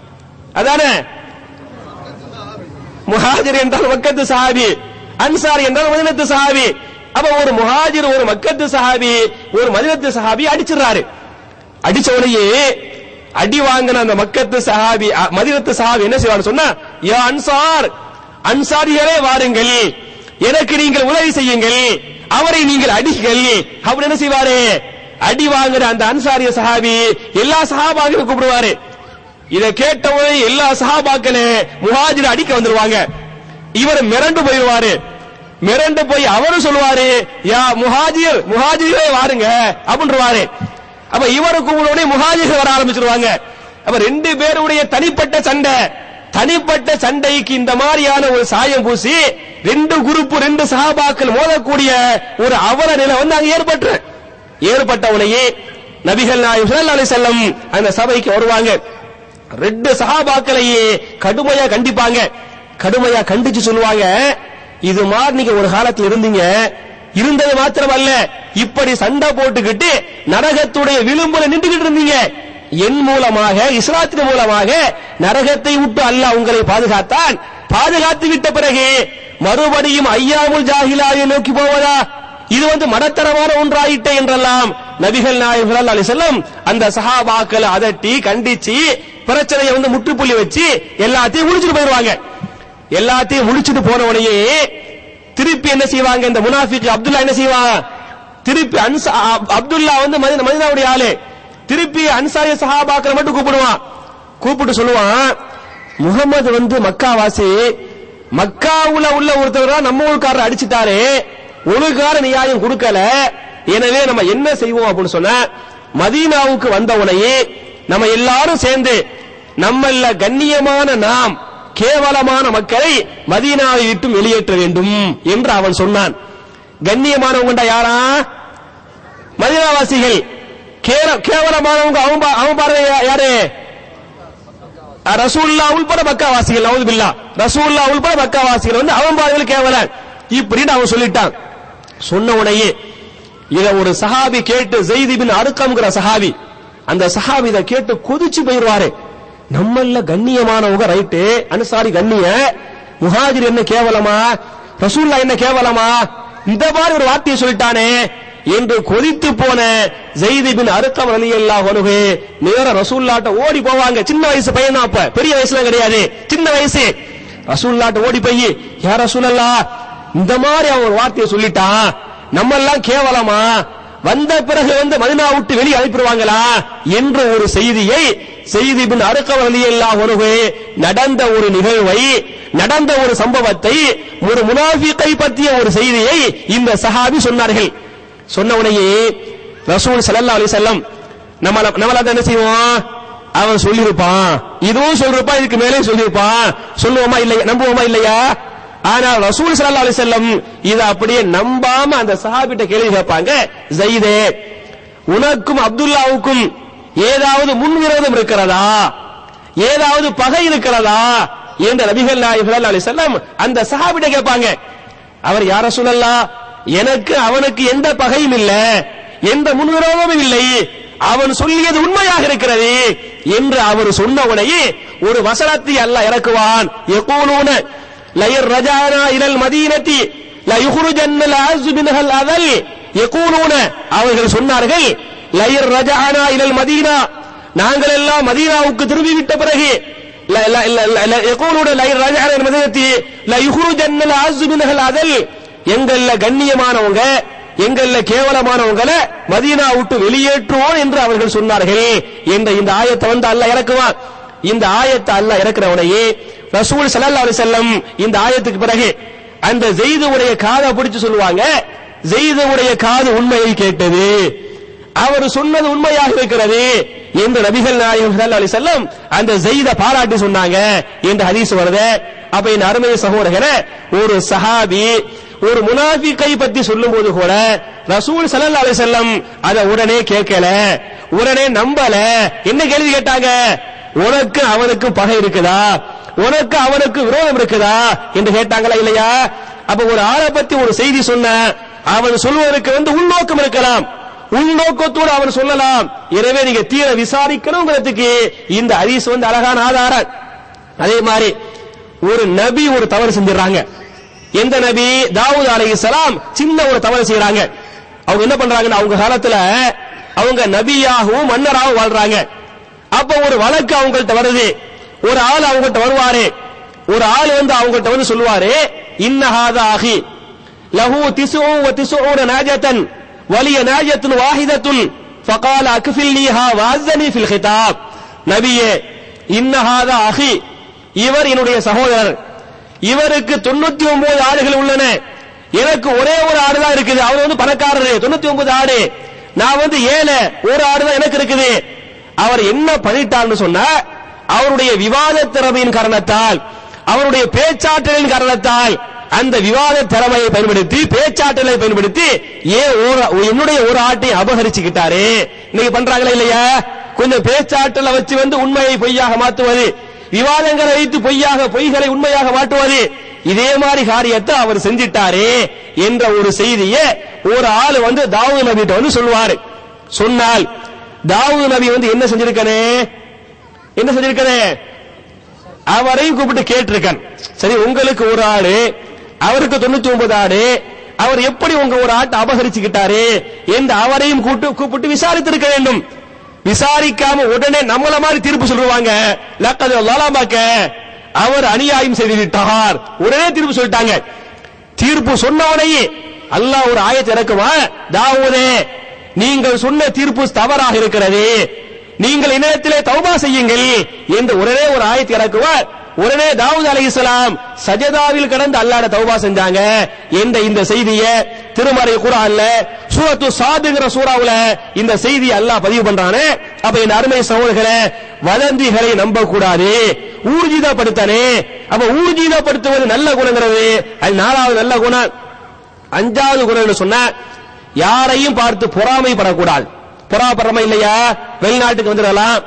அதானே முஹாஜிர் என்றால் மக்கத்து சஹாபி அன்சார் என்றால் மதினத்து சஹாபி அப்ப ஒரு முஹாஜிர் ஒரு மக்கத்து சஹாபி ஒரு மதினத்து சஹாபி அடிச்சிடுறாரு அடிச்ச உடனே அடி வாங்கின அந்த மக்கத்து சஹாபி அ- மதினத்து சஹாபி என்ன செய்வார் சொன்னா யா அன்சார் அன்சாரிகளே வாருங்கள் எனக்கு நீங்கள் உதவி செய்யுங்கள் அவரை நீங்கள் அடிகள் அவர் என்ன செய்வாரு அடி வாங்குற அந்த அன்சாரிய சஹாபி எல்லா சஹாபாக்களும் கூப்பிடுவாரு இத கேட்டவுடனே எல்லா சஹாபாக்களே முஹாஜிர் அடிக்க வந்துருவாங்க இவர் மிரண்டு போயிடுவாரு மிரண்டு போய் அவரும் சொல்லுவாரு யா முஹாஜிர் முஹாஜிரே வாருங்க அப்படின்றவாரு அப்ப இவரு கூப்பிடுவனே முஹாஜிர் வர ஆரம்பிச்சிருவாங்க அப்ப ரெண்டு பேருடைய தனிப்பட்ட சண்டை தனிப்பட்ட சண்டைக்கு இந்த மாதிரியான ஒரு சாயம் பூசி ரெண்டு குரூப் ரெண்டு சஹாபாக்கள் மோதக்கூடிய ஒரு அவல நிலை வந்து அங்க ஏற்பட்டு ஏற்பட்டவனையே நபிகள் நாயகம் ஸல்லல்லாஹு அலைஹி வஸல்லம் அந்த சபைக்கு வருவாங்க ரெண்டு சஹாபாக்களையே கடுமையா கண்டிப்பாங்க கடுமையா கண்டிச்சு சொல்லுவாங்க இது மாதிரி நீங்க ஒரு காலத்துல இருந்தீங்க இருந்தது மாத்திரமல்ல இப்படி சண்டை போட்டுக்கிட்டு நரகத்துடைய விளிம்புல நின்றுகிட்டு இருந்தீங்க என் மூலமாக இஸ்லாத்தின் மூலமாக நரகத்தை விட்டு அல்லாஹ் உங்களை பாதுகாத்தான் பாதுகாத்து விட்ட பிறகு மறுபடியும் ஐயாமுல் ஜாஹிலாவை நோக்கி போவதா இது வந்து மடத்தரமான ஒன்றாயிட்டே என்றெல்லாம் நபிகள் நாயகம் ஸல்லல்லாஹு அலைஹி வஸல்லம் அந்த சஹாபாக்களை அதட்டி கண்டிச்சு பிரச்சனையை வந்து முற்றுப்புள்ளி வச்சு எல்லாத்தையும் முடிச்சிட்டு போயிடுவாங்க எல்லாத்தையும் முடிச்சிட்டு போனவனையே திருப்பி என்ன செய்வாங்க இந்த முனாஃபிக் அப்துல்லா என்ன செய்வான் திருப்பி அன்சா அப்- அப்துல்லா வந்து மதின மதினாவுடைய ஆளு திருப்பி அன்சாரிய சஹாபாக்களை மட்டும் கூப்பிடுவான் கூப்பிட்டு சொல்லுவான் முகமது வந்து மக்காவாசி மக்காவுல உள்ள ஒருத்தர் தான் நம்ம ஊருக்காரர் அடிச்சிட்டாரு ஒழுங்கார நியாயம் கொடுக்கல எனவே நம்ம என்ன செய்வோம் அப்படின்னு சொன்ன மதீனாவுக்கு வந்தவனையே நம்ம எல்லாரும் சேர்ந்து நம்மள கண்ணியமான நாம் கேவலமான மக்களை மதீனாவை விட்டு வெளியேற்ற வேண்டும் என்று அவன் சொன்னான் கண்ணியமானவங்கண்டா யாரா மதீனாவாசிகள் கேர- கேவலமானவங்க அவன் பா- அவன் பார்வை யா- யாரு ரசூல்லா உள்பட மக்காவாசிகள் நவது பில்லா ரசூல்லா உள்பட மக்காவாசிகள் வந்து அவன் பாதையில் கேவலன் இப்படின்னு அவன் சொல்லிட்டான் சொன்ன உடனே இத ஒரு சஹாபி கேட்டு ஜெயித் பின் அருக்கம்ங்கிற சஹாபி அந்த சஹாபி இதை கேட்டு கொதிச்சு போயிருவாரு நம்மள கண்ணியமானவங்க ரைட்டு அனுசாரி கண்ணிய முஹாஜிர் என்ன கேவலமா ரசூல்லா என்ன கேவலமா இந்த மாதிரி ஒரு வார்த்தையை சொல்லிட்டானே என்று கொதித்து போன ஜெயித் பின் அருக்கம் ரலியல்லாஹு அன்ஹு நேர ரசூல்லாட்ட ஓடி போவாங்க சின்ன வயசு பையன் தான் அப்ப பெரிய வயசுல கிடையாது சின்ன வயசு ரசூல்லாட்ட ஓடி போய் யார் ரசூலல்லா இந்த மாதிரி அவன் ஒரு வார்த்தையை சொல்லிட்டான் நம்ம எல்லாம் கேவலமா வந்த பிறகு வந்து மதினா விட்டு வெளியே அனுப்பிடுவாங்களா என்ற ஒரு செய்தியை செய்தி பின் அறுக்கவர் ரலியல்லாஹு அன்ஹு நடந்த ஒரு நிகழ்வை நடந்த ஒரு சம்பவத்தை ஒரு முனாஃபிகை பற்றிய ஒரு செய்தியை இந்த சஹாபி சொன்னார்கள் சொன்ன உடனே ரசூல் ஸல்லல்லாஹு அலைஹி வஸல்லம் நம்மள நம்மள என்ன செய்வோம் அவன் சொல்லியிருப்பான் இதுவும் சொல்லிருப்பான் இதுக்கு மேலே சொல்லியிருப்பான் சொல்லுவோமா இல்லையா நம்புவோமா இல்லையா ஆனால் ரசூல் ஸல்லல்லாஹு அலைஹி வஸல்லம் இத அப்படியே நம்பாம அந்த சஹாபிட்ட கேள்வி கேட்பாங்க ஜெயிதே உனக்கும் அப்துல்லாவுக்கும் ஏதாவது முன்விரோதம் இருக்கிறதா ஏதாவது பகை இருக்கிறதா என்ற நபிகள் நாயகம் ஸல்லல்லாஹு அலைஹி வஸல்லம் அந்த சஹாபிட்ட கேட்பாங்க அவர் யார சொல்லலாம் எனக்கு அவனுக்கு எந்த பகையும் இல்ல எந்த முன்விரோதமும் இல்லை அவன் சொல்லியது உண்மையாக இருக்கிறது என்று அவர் சொன்ன உடனே ஒரு வசனத்தை அல்லாஹ் இறக்குவான் யகூலூன லயர் ரஜானா இலல் மதீனத்தி ல யுஹ்ருஜன்ன அஸ்ஸு மின்ஹல் அதல் யகூலூன அவர்கள் சொன்னார்கள் லயர் ரஜானா இலல் மதீனா நாங்கள் எல்லாம் மதீனாவுக்கு திரும்பி விட்ட பிறகு لا لا لا لا لا يقولون لا يرجع على المدينة لا يخرجن العز منها العدل எங்கள்ல கண்ணியமானவங்க எங்கள்ல கேவலமானவங்கள மதீனா விட்டு வெளியேற்றுவோம் என்று அவர்கள் சொன்னார்கள் என்ற இந்த ஆயத்தை வந்து அல்லாஹ் இறக்குவான் இந்த ஆயத்தை அல்லாஹ் இறக்குறவனையே ரசூல் ஸல்லல்லாஹு அலைஹி வஸல்லம் இந்த ஆயத்துக்கு பிறகு அந்த ஜெயிதுவுடைய காதை பிடிச்சு சொல்லுவாங்க ஜெயிதுவுடைய காது உண்மையை கேட்டது அவர் சொன்னது உண்மையாக இருக்கிறது என்று நபிகள் நாயகம் ஸல்லல்லாஹு அலைஹி வஸல்லம் அந்த ஜெயித பாராட்டி சொன்னாங்க என்று ஹதீஸ் வருது அப்ப இந்த அருமை சகோதரர்களே ஒரு சஹாபி ஒரு முனாஃபிக்கை பத்தி சொல்லும்போது கூட ரசூல் ஸல்லல்லாஹு அலைஹி வஸல்லம் அத உடனே கேட்கல உடனே நம்பல என்ன கேள்வி கேட்டாங்க உனக்கு அவனுக்கு பகை இருக்குதா உனக்கு அவனுக்கு விரோதம் இருக்குதா என்று கேட்டாங்களா இல்லையா அப்ப ஒரு ஆளை பத்தி ஒரு செய்தி சொன்ன அவன் சொல்வதற்கு வந்து உள்நோக்கம் இருக்கலாம் உள்நோக்கத்தோடு அவன் சொல்லலாம் எனவே நீங்க தீர விசாரிக்கணுங்கிறதுக்கு இந்த ஹதீஸ் வந்து அழகான ஆதாரம் அதே மாதிரி ஒரு நபி ஒரு தவறு செஞ்சிடறாங்க எந்த நபி தாவூத் அலைஹிஸ்ஸலாம் சின்ன ஒரு தவறு செய்யறாங்க அவங்க என்ன பண்றாங்கன்னா அவங்க காலத்துல அவங்க நபியாகவும் மன்னராகவும் வாழ்றாங்க அப்ப ஒரு வழக்கு அவங்கள்ட்ட வருது ஒரு ஆள் அவங்கள்ட்ட வருவாரு ஒரு ஆள் வந்து அவங்கள்ட்ட வந்து சொல்லுவாரு இன்னஹாதா அஹி லஹு திசுஉ வ திசுஊன நாஜத்தன் வலிய நாஜத்துன் வாஹிதத்துன் فقال اكفلنيها واذني في الخطاب நபியே இன்னஹாதா அஹி இவர் என்னுடைய சகோதரர் இவருக்கு தொண்ணூத்தி ஒன்பது ஆடுகள் உள்ளன எனக்கு ஒரே ஒரு ஆடு தான் இருக்குது அவர் வந்து பணக்காரரு தொண்ணூத்தி ஒன்பது ஆடு நான் வந்து ஏழை ஒரு ஆடு தான் எனக்கு இருக்குது அவர் என்ன பண்ணிட்டார்னு சொன்னா அவருடைய விவாத திறமையின் காரணத்தால் அவருடைய பேச்சாற்றலின் காரணத்தால் அந்த விவாத திறமையை பயன்படுத்தி பேச்சாற்றலை பயன்படுத்தி ஏன் ஒரு- என்னுடைய ஒரு ஆட்டை அபகரிச்சுக்கிட்டாரு இன்னைக்கு பண்றாங்களா இல்லையா கொஞ்சம் பேச்சாற்றலை வச்சு வந்து உண்மையை பொய்யாக மாத்துவது விவாதங்களை வைத்து பொய்யாக பொய்களை உண்மையாக மாற்றுவது இதே மாதிரி காரியத்தை அவர் செஞ்சிட்டாரு என்ற ஒரு செய்தியை ஒரு ஆள் வந்து தாவூத் நபிட்ட வந்து சொல்லுவாரு சொன்னால் தாவூத் நபி வந்து என்ன செஞ்சிருக்கானே என்ன செஞ்சிருக்கானே அவரையும் கூப்பிட்டு கேட்டிருக்கேன் சரி உங்களுக்கு ஒரு ஆடு அவருக்கு தொண்ணூத்தி ஒன்பது ஆடு அவர் எப்படி உங்க ஒரு ஆட்டை அபகரிச்சுக்கிட்டாரு என்று அவரையும் கூட்டு கூப்பிட்டு விசாரித்திருக்க வேண்டும் விசாரிக்காம உடனே நம்மள மாதிரி தீர்ப்பு சொல்லுவாங்க லக்கது லாலாபாக்க அவர் அநியாயம் செய்து விட்டார் உடனே தீர்ப்பு சொல்லிட்டாங்க தீர்ப்பு சொன்னவனையே அல்லாஹ் ஒரு ஆயத்தை இறக்குமா தாவூதே நீங்கள் சொன்ன தீர்ப்பு தவறாக இருக்கிறது நீங்கள் இணையத்திலே தௌபா செய்யுங்கள் என்று உடனே ஒரு ஆயத்தை இறக்குவார் உடனே தாவூத் அலைஹிஸ்ஸலாம் சஜதாவில் கடந்து அல்லாஹ்ட தௌபா செஞ்சாங்க என்ற இந்த செய்தியை திருமறை குர்ஆன்ல சூரத்து சாதுங்கிற சூறாவுல இந்த செய்தி அல்லாஹ் பதிவு பண்றானே அப்ப இந்த அருமை சகோதரர்களே வதந்திகளை நம்ப கூடாது ஊர்ஜிதப்படுத்தனே அப்ப ஊர்ஜிதப்படுத்துவது நல்ல குணங்கிறது அது நாலாவது நல்ல குணம் அஞ்சாவது குணம்னு சொன்னா யாரையும் பார்த்து பொறாமைப்படக்கூடாது பொறாப்படுறமா இல்லையா வெளிநாட்டுக்கு வந்துடலாம்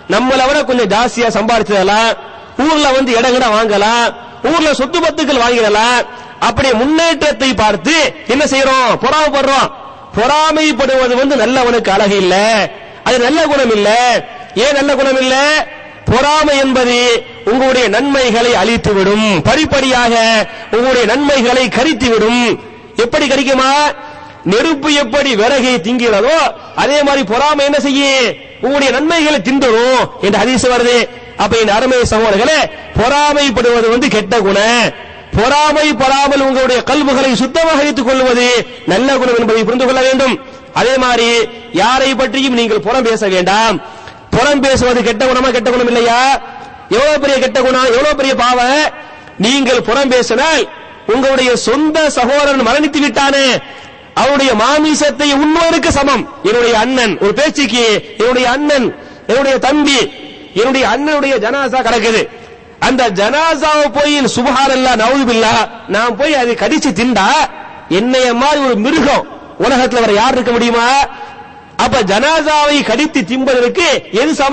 நம்மளை விட கொஞ்சம் ஜாஸ்தியா சம்பாதிச்சதெல்லாம் ஊர்ல வந்து இடங்கட வாங்கலாம் ஊர்ல சொத்து பத்துக்கள் வாங்கிடலாம் அப்படி முன்னேற்றத்தை பார்த்து என்ன செய்யறோம் பொறாமப்படுறோம் பொறாமைப்படுவது வந்து நல்லவனுக்கு அழகு இல்ல அது நல்ல குணம் இல்ல ஏன் நல்ல குணம் இல்ல பொறாமை என்பது உங்களுடைய நன்மைகளை அழித்துவிடும் படிப்படியாக உங்களுடைய நன்மைகளை கரித்துவிடும் எப்படி கரிக்குமா நெருப்பு எப்படி விறகை திங்கிறதோ அதே மாதிரி பொறாமை என்ன செய்யும் உங்களுடைய நன்மைகளை தின்றணும் என்று ஹதீஸ் வருது அப்ப என் அருமை சகோதரர்களே பொறாமைப்படுவது வந்து கெட்ட குணம் பொறாமைப்படாமல் உங்களுடைய கல்வுகளை சுத்தமாக வைத்துக் கொள்வது நல்ல குணம் என்பதை புரிந்து கொள்ள வேண்டும் அதே மாதிரி யாரை பற்றியும் நீங்கள் புறம் பேச வேண்டாம் புறம் பேசுவது கெட்ட குணமா கெட்ட குணம் இல்லையா எவ்வளவு பெரிய கெட்ட குணம் எவ்வளவு பெரிய பாவம் நீங்கள் புறம் பேசினால் உங்களுடைய சொந்த சகோதரன் மரணித்து விட்டானே அவருடைய மாமிசத்தை உண்ணுவதற்கு சமம் என்னுடைய அண்ணன் ஒரு பேச்சுக்கு என்னுடைய அண்ணன் என்னுடைய தம்பி என்னுடைய அண்ணனுடைய ஜனாசா கிடக்குது அந்த ஜனாசாவை போய் சுபஹானல்லா நவுதுபில்லா நான் போய் அதை கடிச்சு திண்டா என்னைய மாதிரி ஒரு மிருகம் உலகத்துல வேற யார் இருக்க முடியுமா அப்ப ஜனாசாவை கடித்து திம்பதற்கு எது சம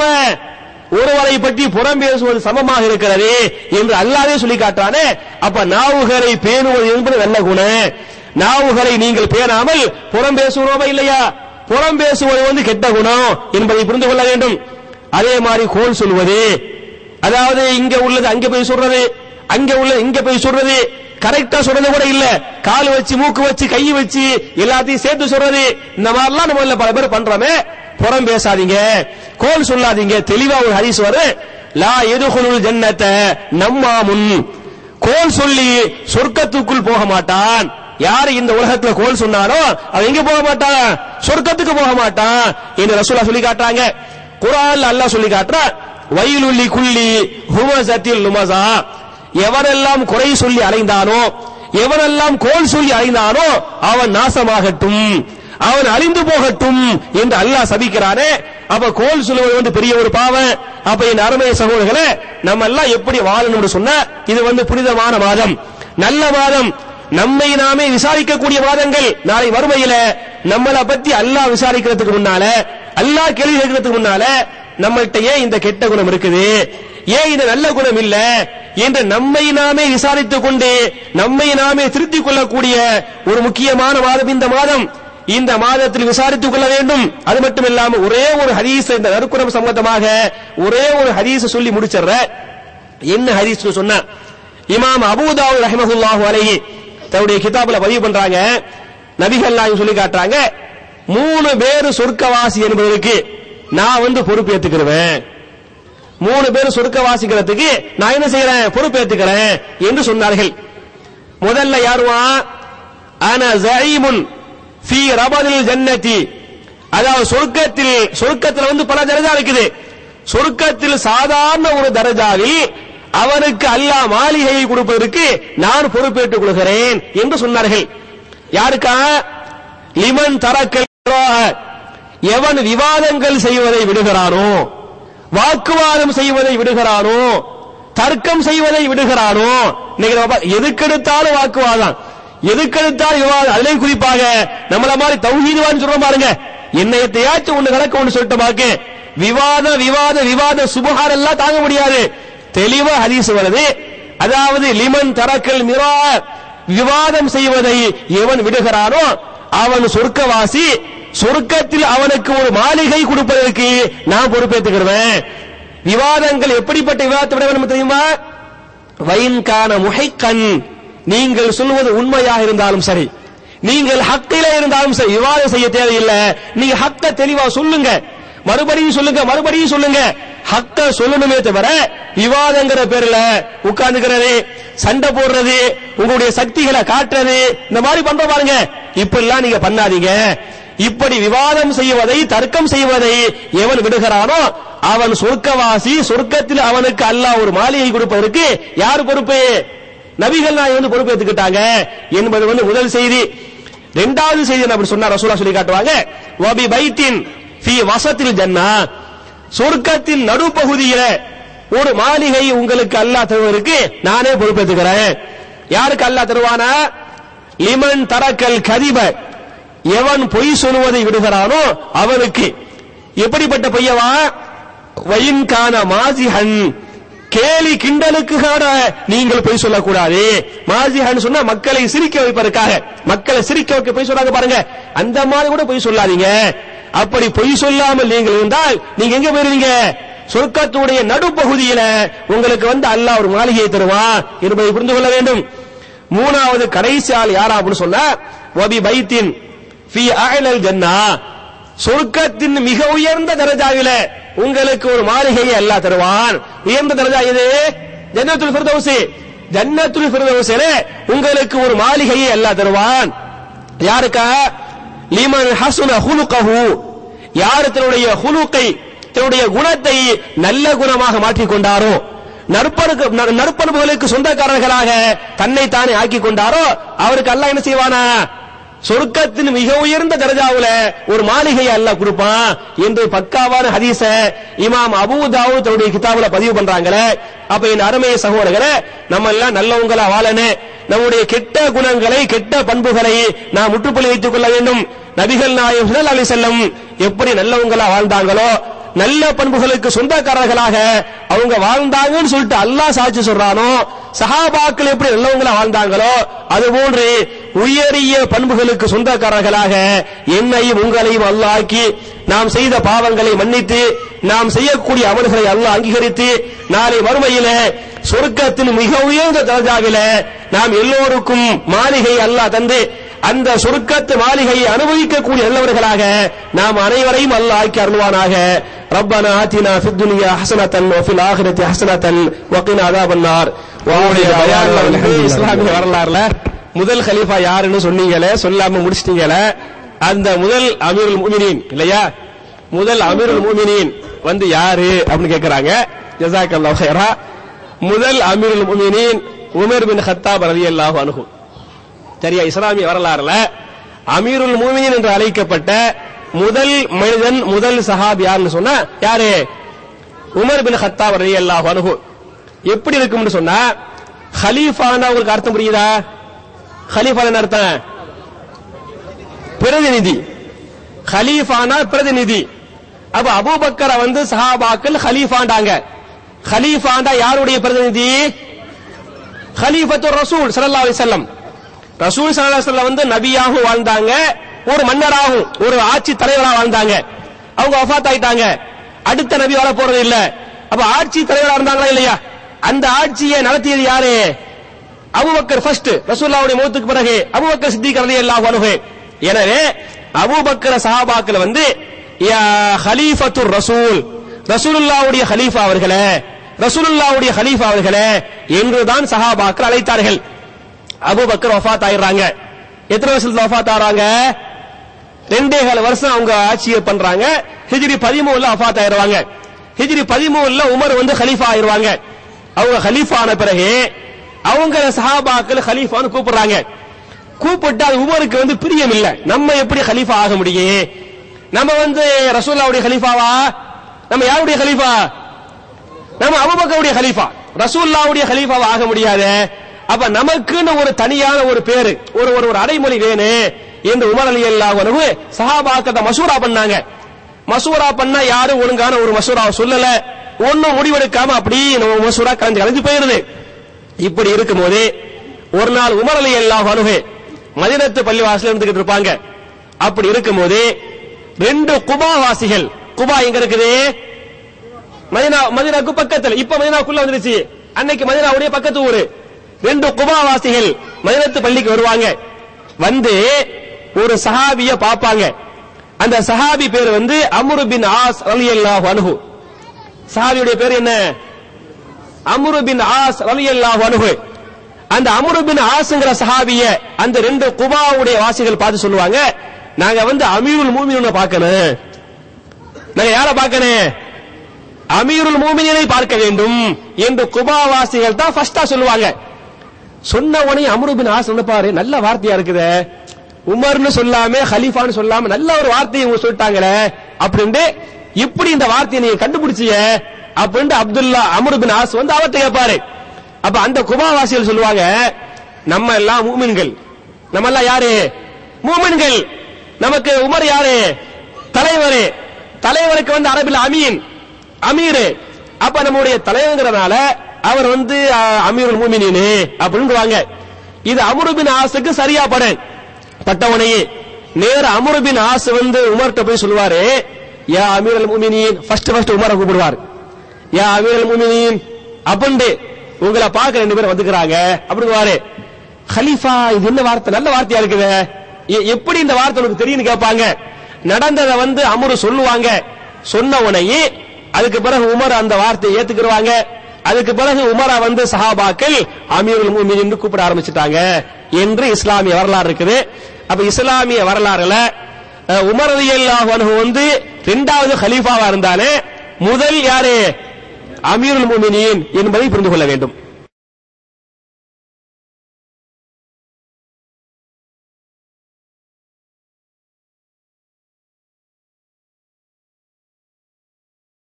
ஒருவரை பற்றி புறம் பேசுவது சமமாக இருக்கிறது என்று அல்லாவே சொல்லி காட்டுறானே அப்ப நாவுகளை பேணுவது என்பது நல்ல குணம் நாவுகளை நீங்கள் பேணாமல் புறம் பேசுகிறோமா இல்லையா புறம் பேசுவது வந்து கெட்ட குணம் என்பதை புரிந்து கொள்ள வேண்டும் அதே மாதிரி கோல் சொல்வது அதாவது இங்க உள்ளது அங்க போய் சொல்றது அங்க உள்ளது இங்க போய் சொல்றது கரெக்டா சொல்றது கூட இல்ல கால் வச்சு மூக்கு வச்சு கை வச்சு எல்லாத்தையும் சேர்த்து சொல்றது இந்த மாதிரிலாம் நம்ம பல பேர் பண்றோமே புறம் பேசாதீங்க கோல் சொல்லாதீங்க தெளிவா ஒரு ஹரிஸ் வரும் லா எதுகுலுல் ஜன்னத்தை நம்மாமுன் கோல் சொல்லி சொர்க்கத்துக்குள் போக மாட்டான் யாரு இந்த உலகத்துல கோல் சொன்னாரோ அவன் எங்க போக மாட்டான் சொர்க்கத்துக்கு போக மாட்டான் என்று ரசூலா சொல்லி காட்டுறாங்க குரான்ல அல்லாஹ் சொல்லி காட்டுற வயலுள்ளி குள்ளி ஹுமசத்தில் லுமசா எவரெல்லாம் குறை சொல்லி அலைந்தானோ எவரெல்லாம் கோல் சொல்லி அலைந்தானோ அவன் நாசமாகட்டும் அவன் அழிந்து போகட்டும் என்று அல்லாஹ் சபிக்கிறானே அப்ப கோல் சொல்லுவது வந்து பெரிய ஒரு பாவம் அப்ப என் அருமை சகோதரர்களே நம்ம எல்லாம் எப்படி வாழணும்னு சொன்னா இது வந்து புனிதமான மாதம் நல்ல மாதம் நம்மை நாமே விசாரிக்கக்கூடிய வாதங்கள் நாளை வறுமையில நம்மளை பத்தி அல்லாஹ் விசாரிக்கிறதுக்கு முன்னால அல்லாஹ் கேள்வி கேட்கறதுக்கு முன்னால நம்மள்ட்ட ஏன் இந்த கெட்ட குணம் இருக்குது ஏன் இது நல்ல குணம் இல்ல என்று நம்மை நாமே விசாரித்துக் கொண்டு நம்மை நாமே திருத்திக் கொள்ளக்கூடிய ஒரு முக்கியமான மாதம் இந்த மாதம் இந்த மாதத்தில் விசாரித்துக் கொள்ள வேண்டும் அது மட்டும் இல்லாம ஒரே ஒரு ஹதீஸ் இந்த நறுக்குணம் சம்பந்தமாக ஒரே ஒரு ஹதீஸ் சொல்லி முடிச்சிடுற என்ன ஹதீஸ் சொன்ன இமாம் அபூதாவு ரஹிமஹுல்லாஹு அலைஹி தன்னுடைய கிதாபுல பதிவு பண்றாங்க நபிகள் நாயகம் சொல்லி காட்டுறாங்க மூணு பேர் சொர்க்கவாசி என்பதற்கு நான் வந்து பொறுப்பேற்றுக்கிறேன் மூணு பேர் சொர்க்கவாசிக்கிறதுக்கு நான் என்ன செய்யறேன் பொறுப்பேற்றுக்கிறேன் என்று சொன்னார்கள் முதல்ல யாருவா ஆனா ஜயீமுன் ஃபி ரபதில் ஜன்னதி அதாவது சொர்க்கத்தில் சொர்க்கத்தில் வந்து பல தரஜா இருக்குது சொர்க்கத்தில் சாதாரண ஒரு தரஜாவில் அவனுக்கு அல்லாஹ் மாளிகையை கொடுப்பதற்கு நான் பொறுப்பேற்றுக் கொள்கிறேன் என்று சொன்னார்கள் யாருக்கா லிமன் தரக்கல் எவன் விவாதங்கள் செய்வதை விடுகிறானோ வாக்குவாதம் செய்வதை விடுகிறானோ தர்க்கம் செய்வதை விடுகிறானோ இன்னைக்கு நம்ம பா- எதுக்கெடுத்தாலும் வாக்குவாதம் எதுக்கெடுத்தாலும் விவாதம் அதுலயும் குறிப்பாக நம்மள மாதிரி தௌஹீதுவான்னு சொல்றோம் பாருங்க என்னையத்தையாச்சும் ஒண்ணு கணக்கு ஒண்ணு சொல்லிட்டு பாக்கு விவாத விவாத விவாத சுபகார் எல்லாம் தாங்க முடியாது தெளிவா ஹதீஸ் வருது அதாவது லிமன் தரக்கல் மிரா விவாதம் செய்வதை எவன் விடுகிறானோ அவன் சொர்க்கவாசி சொர்க்கத்தில் அவனுக்கு ஒரு மாளிகை கொடுப்பதற்கு நான் பொறுப்பேற்றுக்கிறேன் விவாதங்கள் எப்படிப்பட்ட விவாதத்தை விட வேண்டும் தெரியுமா வைன்கான முகைக்கண் நீங்கள் சொல்வது உண்மையாக இருந்தாலும் சரி நீங்கள் ஹக்கில இருந்தாலும் சரி விவாதம் செய்ய தேவையில்லை நீங்க ஹக்க தெளிவா சொல்லுங்க மறுபடியும் சொல்லுங்க மறுபடியும் சொல்லுங்க ஹக்க சொல்லணுமே தவிர விவாதங்கிற பேர்ல உட்கார்ந்துக்கிறது சண்டை போடுறது உங்களுடைய சக்திகளை காட்டுறது இந்த மாதிரி பண்ற பாருங்க இப்படிலாம் நீங்க பண்ணாதீங்க இப்படி விவாதம் செய்வதை தர்க்கம் செய்வதை எவன் விடுகிறானோ அவன் சொர்க்கவாசி சொர்க்கத்தில் அவனுக்கு அல்லாஹ் ஒரு மாளிகை கொடுப்பதற்கு யார் பொறுப்பு நபிகள் நாய் வந்து பொறுப்பு எடுத்துக்கிட்டாங்க என்பது வந்து முதல் செய்தி இரண்டாவது செய்தி என்ன அப்படி சொன்னா ரசூலா சொல்லி காட்டுவாங்க வபி பைத்தின் ஃபி வசத்தில் ஜன்னா சொர்க்கத்தின் நடுப்பகுதியில ஒரு மாளிகை உங்களுக்கு அல்லாஹ் தருவதற்கு நானே பொறுப்பேற்றுக்கிறேன் யாருக்கு அல்லாஹ் தருவானா லிமன் தரக்கல் கதிப எவன் பொய் சொல்லுவதை விடுகிறானோ அவனுக்கு எப்படிப்பட்ட பொய்யவா வயின்கான மாசிஹன் கேலி கிண்டலுக்காக நீங்கள் பொய் சொல்லக்கூடாது மாசிஹன் சொன்னா மக்களை சிரிக்க வைப்பதற்காக மக்களை சிரிக்க வைக்க பொய் சொல்லாங்க பாருங்க அந்த மாதிரி கூட பொய் சொல்லாதீங்க அப்படி பொய் சொல்லாமல் நீங்கள் இருந்தால் நீங்க எங்க போயிருவீங்க சொர்க்கத்துடைய நடுப்பகுதியில உங்களுக்கு வந்து அல்லாஹ் ஒரு மாளிகையை தருவான் என்பதை புரிந்து கொள்ள வேண்டும் மூணாவது கடைசி ஆள் யாரா அப்படின்னு சொன்னா வபி பைத்தின் ஃபி அஅலல் ஜன்னா சொர்க்கத்தின் மிக உயர்ந்த தரஜாவில உங்களுக்கு ஒரு மாளிகையை அல்லாஹ் தருவான் உயர்ந்த தரஜா இது ஜன்னத்துல் ஃபிர்தௌஸ் ஜன்னத்துல் ஃபிர்தௌஸில உங்களுக்கு ஒரு மாளிகையை அல்லாஹ் தருவான் யாருக்கா லிமன் ஹசுன ஹுலுகஹு யார் தன்னுடைய ஹுலுக்கை தன்னுடைய குணத்தை நல்ல குணமாக மாற்றிக் கொண்டாரோ நற்பணுக்கு நற்பண்புகளுக்கு சொந்தக்காரர்களாக தன்னை தானே ஆக்கி கொண்டாரோ அவருக்கு அல்லாஹ் என்ன செய்வானா சொர்க்கத்தின் மிக உயர்ந்த தரஜாவுல ஒரு மாளிகையை அல்லாஹ் கொடுப்பான் என்று பக்காவான ஹதீஸ இமாம் அபூ தாவூத் தன்னுடைய கிதாபுல பதிவு பண்றாங்களே அப்ப என் அருமைய சகோதரர்களே நம்ம எல்லாம் நல்லவங்களா வாழணும் நம்முடைய கெட்ட குணங்களை கெட்ட பண்புகளை நாம் முற்றுப்புள்ளி வைத்துக் கொள்ள வேண்டும் நபிகள் நாயகம் ஸல்லல்லாஹு அலைஹி வஸல்லம் எப்படி நல்லவங்களா வாழ்ந்தாங்களோ நல்ல பண்புகளுக்கு சொந்தக்காரர்களாக அவங்க வாழ்ந்தாங்கன்னு சொல்லிட்டு அல்லாஹ் சாட்சி சொல்றானோ சஹாபாக்கள் எப்படி நல்லவங்களா வாழ்ந்தாங்களோ அதுபோன்று உயரிய பண்புகளுக்கு சொந்தக்காரர்களாக என்னையும் உங்களையும் அல்லாஹ் ஆக்கி நாம் செய்த பாவங்களை மன்னித்து நாம் செய்யக்கூடிய அமல்களை அல்லாஹ் அங்கீகரித்து நாளை மறுமையில சொர்க்கத்தின் மிக உயர்ந்த தரஜாவில நாம் எல்லோருக்கும் மாளிகை அல்லாஹ் தந்து அந்த சொர்க்கத்து மாளிகையை அனுபவிக்கக்கூடிய நல்லவர்களாக நாம் அனைவரையும் அல்லாஹ் ஆக்கி அருள்வானாக ربنا آتنا في الدنيا حسنة وفي الآخرة حسنة وقنا عذاب النار உங்களுடைய பயான்ல வந்து இஸ்லாமிய வரலாறுல முதல் கலீஃபா யாருன்னு சொன்னீங்களே சொல்லாம முடிச்சிட்டீங்களே அந்த முதல் அமீருல் முமினீன் இல்லையா முதல் அமீருல் முமினீன் வந்து யாரு அப்படின்னு கேக்குறாங்க ஜஸாக்கல்லாஹு ஹைரா முதல் அமீருல் முமினீன் உமர் பின் கத்தாப் ரலியல்லாஹு அன்ஹு சரியா இஸ்லாமிய வரலாறுல அமீருல் மூமினின் என்று அழைக்கப்பட்ட முதல் மனிதன் முதல் சஹாபி யாருன்னு சொன்னா யாரு உமர் பின் கத்தாப் ரலியல்லாஹு அன்ஹு எப்படி இருக்கும்னு சொன்னா ஹலீஃபானா உங்களுக்கு அர்த்தம் புரியுதா ஹலீஃபா என்ன அர்த்தம் பிரதிநிதி ஹலீஃபானா பிரதிநிதி அப்ப அபூபக்கரை வந்து சஹாபாக்கள் ஹலீஃபாண்டாங்க ஹலீஃபாண்டா யாருடைய பிரதிநிதி ஹலீஃபத்து ரசூல் ஸல்லல்லாஹு அலைஹி வஸல்லம் ரசூல் ஸல்லல்லாஹு அலைஹி வஸல்லம் வந்து நபியாகவும் வாழ்ந்தாங்க ஒரு மன்னராகவும் ஒரு ஆட்சி தலைவராக வாழ்ந்தாங்க அவங்க வஃபாத் ஆயிட்டாங்க அடுத்த நபி வாழ போறது இல்ல அப்ப ஆட்சி தலைவரா இருந்தாங்களா இல்லையா அந்த ஆட்சியை நடத்தியது யாரு அபூபக்கர் ஃபர்ஸ்ட் ரசூலுல்லாஹ்வுடைய மௌத்துக்கு பிறகு அபூபக்கர் சித்திக் ரலியல்லாஹு அன்ஹு எனவே அபூபக்கர் சஹாபாக்கள் வந்து யா ஹலீஃபத்துர் ரசூல் ரசூலுல்லாஹ்வுடைய ஹலீஃபா அவர்களே ரசூலுல்லாஹ்வுடைய ஹலீஃபா அவர்களே என்றுதான் சஹாபாக்கள் அழைத்தார்கள் அபூபக்கர் வஃபாத் ஆயிடுறாங்க எத்தனை வருஷத்துல வஃபாத் ஆறாங்க ரெண்டே கால வருஷம் அவங்க ஆட்சியை பண்றாங்க ஹிஜ்ரி பதிமூணுல வஃபாத் ஆயிருவாங்க ஹிஜ்ரி பதிமூணுல உமர் வந்து ஹலீஃபா ஆயிருவாங்க அவங்க ஹலீஃபா ஆன பிறகு அவங்க சஹாபாக்கள் ஹலீஃபான்னு கூப்பிடுறாங்க கூப்பிட்டு அது உமருக்கு வந்து பிரியம் இல்ல நம்ம எப்படி ஹலீஃபா ஆக முடியும் நம்ம வந்து ரசூல்லாவுடைய ஹலீஃபாவா நம்ம யாருடைய ஹலீஃபா நம்ம அபுபக்கருடைய ஹலீஃபா ரசூல்லாவுடைய ஹலீஃபாவா ஆக முடியாது அப்ப நமக்குன்னு ஒரு தனியான ஒரு பேரு ஒரு ஒரு ஒரு அடைமொழி வேணும் என்று உமர் அலி அல்லாஹ் சஹாபாக்கத்தை மசூரா பண்ணாங்க மசூரா பண்ணா யாரும் ஒழுங்கான ஒரு மசூரா சொல்லல ஒன்னும் முடிவெடுக்காம அப்படி நம்ம மசூரா கலந்து கலந்து போயிருது இப்படி இருக்கும்போது ஒரு நாள் உமர் அலி அல்லாஹ் அனுகு மதினத்து பள்ளிவாசல இருந்துகிட்டு இருப்பாங்க அப்படி இருக்கும்போது ரெண்டு குபா வாசிகள் குபா எங்க இருக்குது மதினா மதினாக்கு பக்கத்துல இப்ப மதினாக்குள்ள வந்துருச்சு அன்னைக்கு மதினாவுடைய பக்கத்து ஊரு ரெண்டு குபாவாசிகள் மதினத்து பள்ளிக்கு வருவாங்க வந்து ஒரு சஹாபிய பாப்பாங்க அந்த சஹாபி பேர் வந்து அம்ரு பின் ஆஸ் ரலியல்லாஹு அன்ஹு சஹாபியுடைய பேர் என்ன அம்ரு பின் ஆஸ் ரலியல்லாஹு அன்ஹு அந்த அம்ரு பின் ஆஸ்ங்கிற சஹாபிய அந்த ரெண்டு குபாவுடைய வாசிகள் பார்த்து சொல்லுவாங்க நாங்க வந்து அமீருல் மூமினை பார்க்கணும் நாங்க யார பார்க்கணும் அமீருல் மூமினை பார்க்க வேண்டும் என்று குபாவாசிகள் தான் ஃபர்ஸ்டா சொல்லுவாங்க சொன்ன உடனே அம்ரு பின் ஆஸ் நினைப்பாரு நல்ல வார்த்தையா இருக்குதே உமர்னு சொல்லாம ஹலீஃபான்னு சொல்லாம நல்ல ஒரு வார்த்தையை இவங்க சொல்லிட்டாங்களே அப்படின்ட்டு இப்படி இந்த வார்த்தையை நீங்க கண்டுபிடிச்சிய அப்படின்ட்டு அப்துல்லா அம்ரு பின் ஆஸ் வந்து அவர்கிட்ட கேட்பாரு அப்ப அந்த குபாவாசிகள் சொல்லுவாங்க நம்ம எல்லாம் மூமின்கள் நம்ம எல்லாம் யாரு மூமின்கள் நமக்கு உமர் யாரு தலைவர் தலைவருக்கு வந்து அரபில் அமீன் அமீரு அப்ப நம்முடைய தலைவங்கிறனால அவர் வந்து அஹ், அமீருல் மூமினீனு அப்படின்றாங்க இது அமருபின் ஆசுக்கு சரியா படு பட்டவனையே நேர அமருபின் ஆசு வந்து உமர்ட்ட போய் சொல்லுவாரு யா அமீருல் மூமினீன் ஃபர்ஸ்ட் ஃபர்ஸ்ட் உமரை கூப்பிடுவார் யா அமீருல் மூமினீன் அப்படின்ட்டு உங்களை பார்க்க ரெண்டு பேரும் வந்துக்கிறாங்க அப்படிங்குவாரு ஹலீஃபா இது என்ன வார்த்தை நல்ல வார்த்தையா இருக்குது எ- எப்படி இந்த வார்த்தை உனக்கு தெரியும்னு கேட்பாங்க நடந்ததை வந்து அமரு சொல்லுவாங்க சொன்ன உடனே அதுக்கு பிறகு உமர் அந்த வார்த்தையை ஏத்துக்கிடுவாங்க அதுக்கு பிறகு உமரா வந்து சஹாபாக்கள் அமீருல் மூமினின் கூப்பிட ஆரம்பிச்சிட்டாங்க என்று இஸ்லாமிய வரலாறு இருக்குது அப்ப இஸ்லாமிய வரலாறுல அஹ், உமர் ரலியல்லாஹு அன்ஹு வந்து இரண்டாவது ஹலீஃபாவா இருந்தாலே முதல் யாரு அமீருல் மூமினின் என்பதை புரிந்து கொள்ள வேண்டும்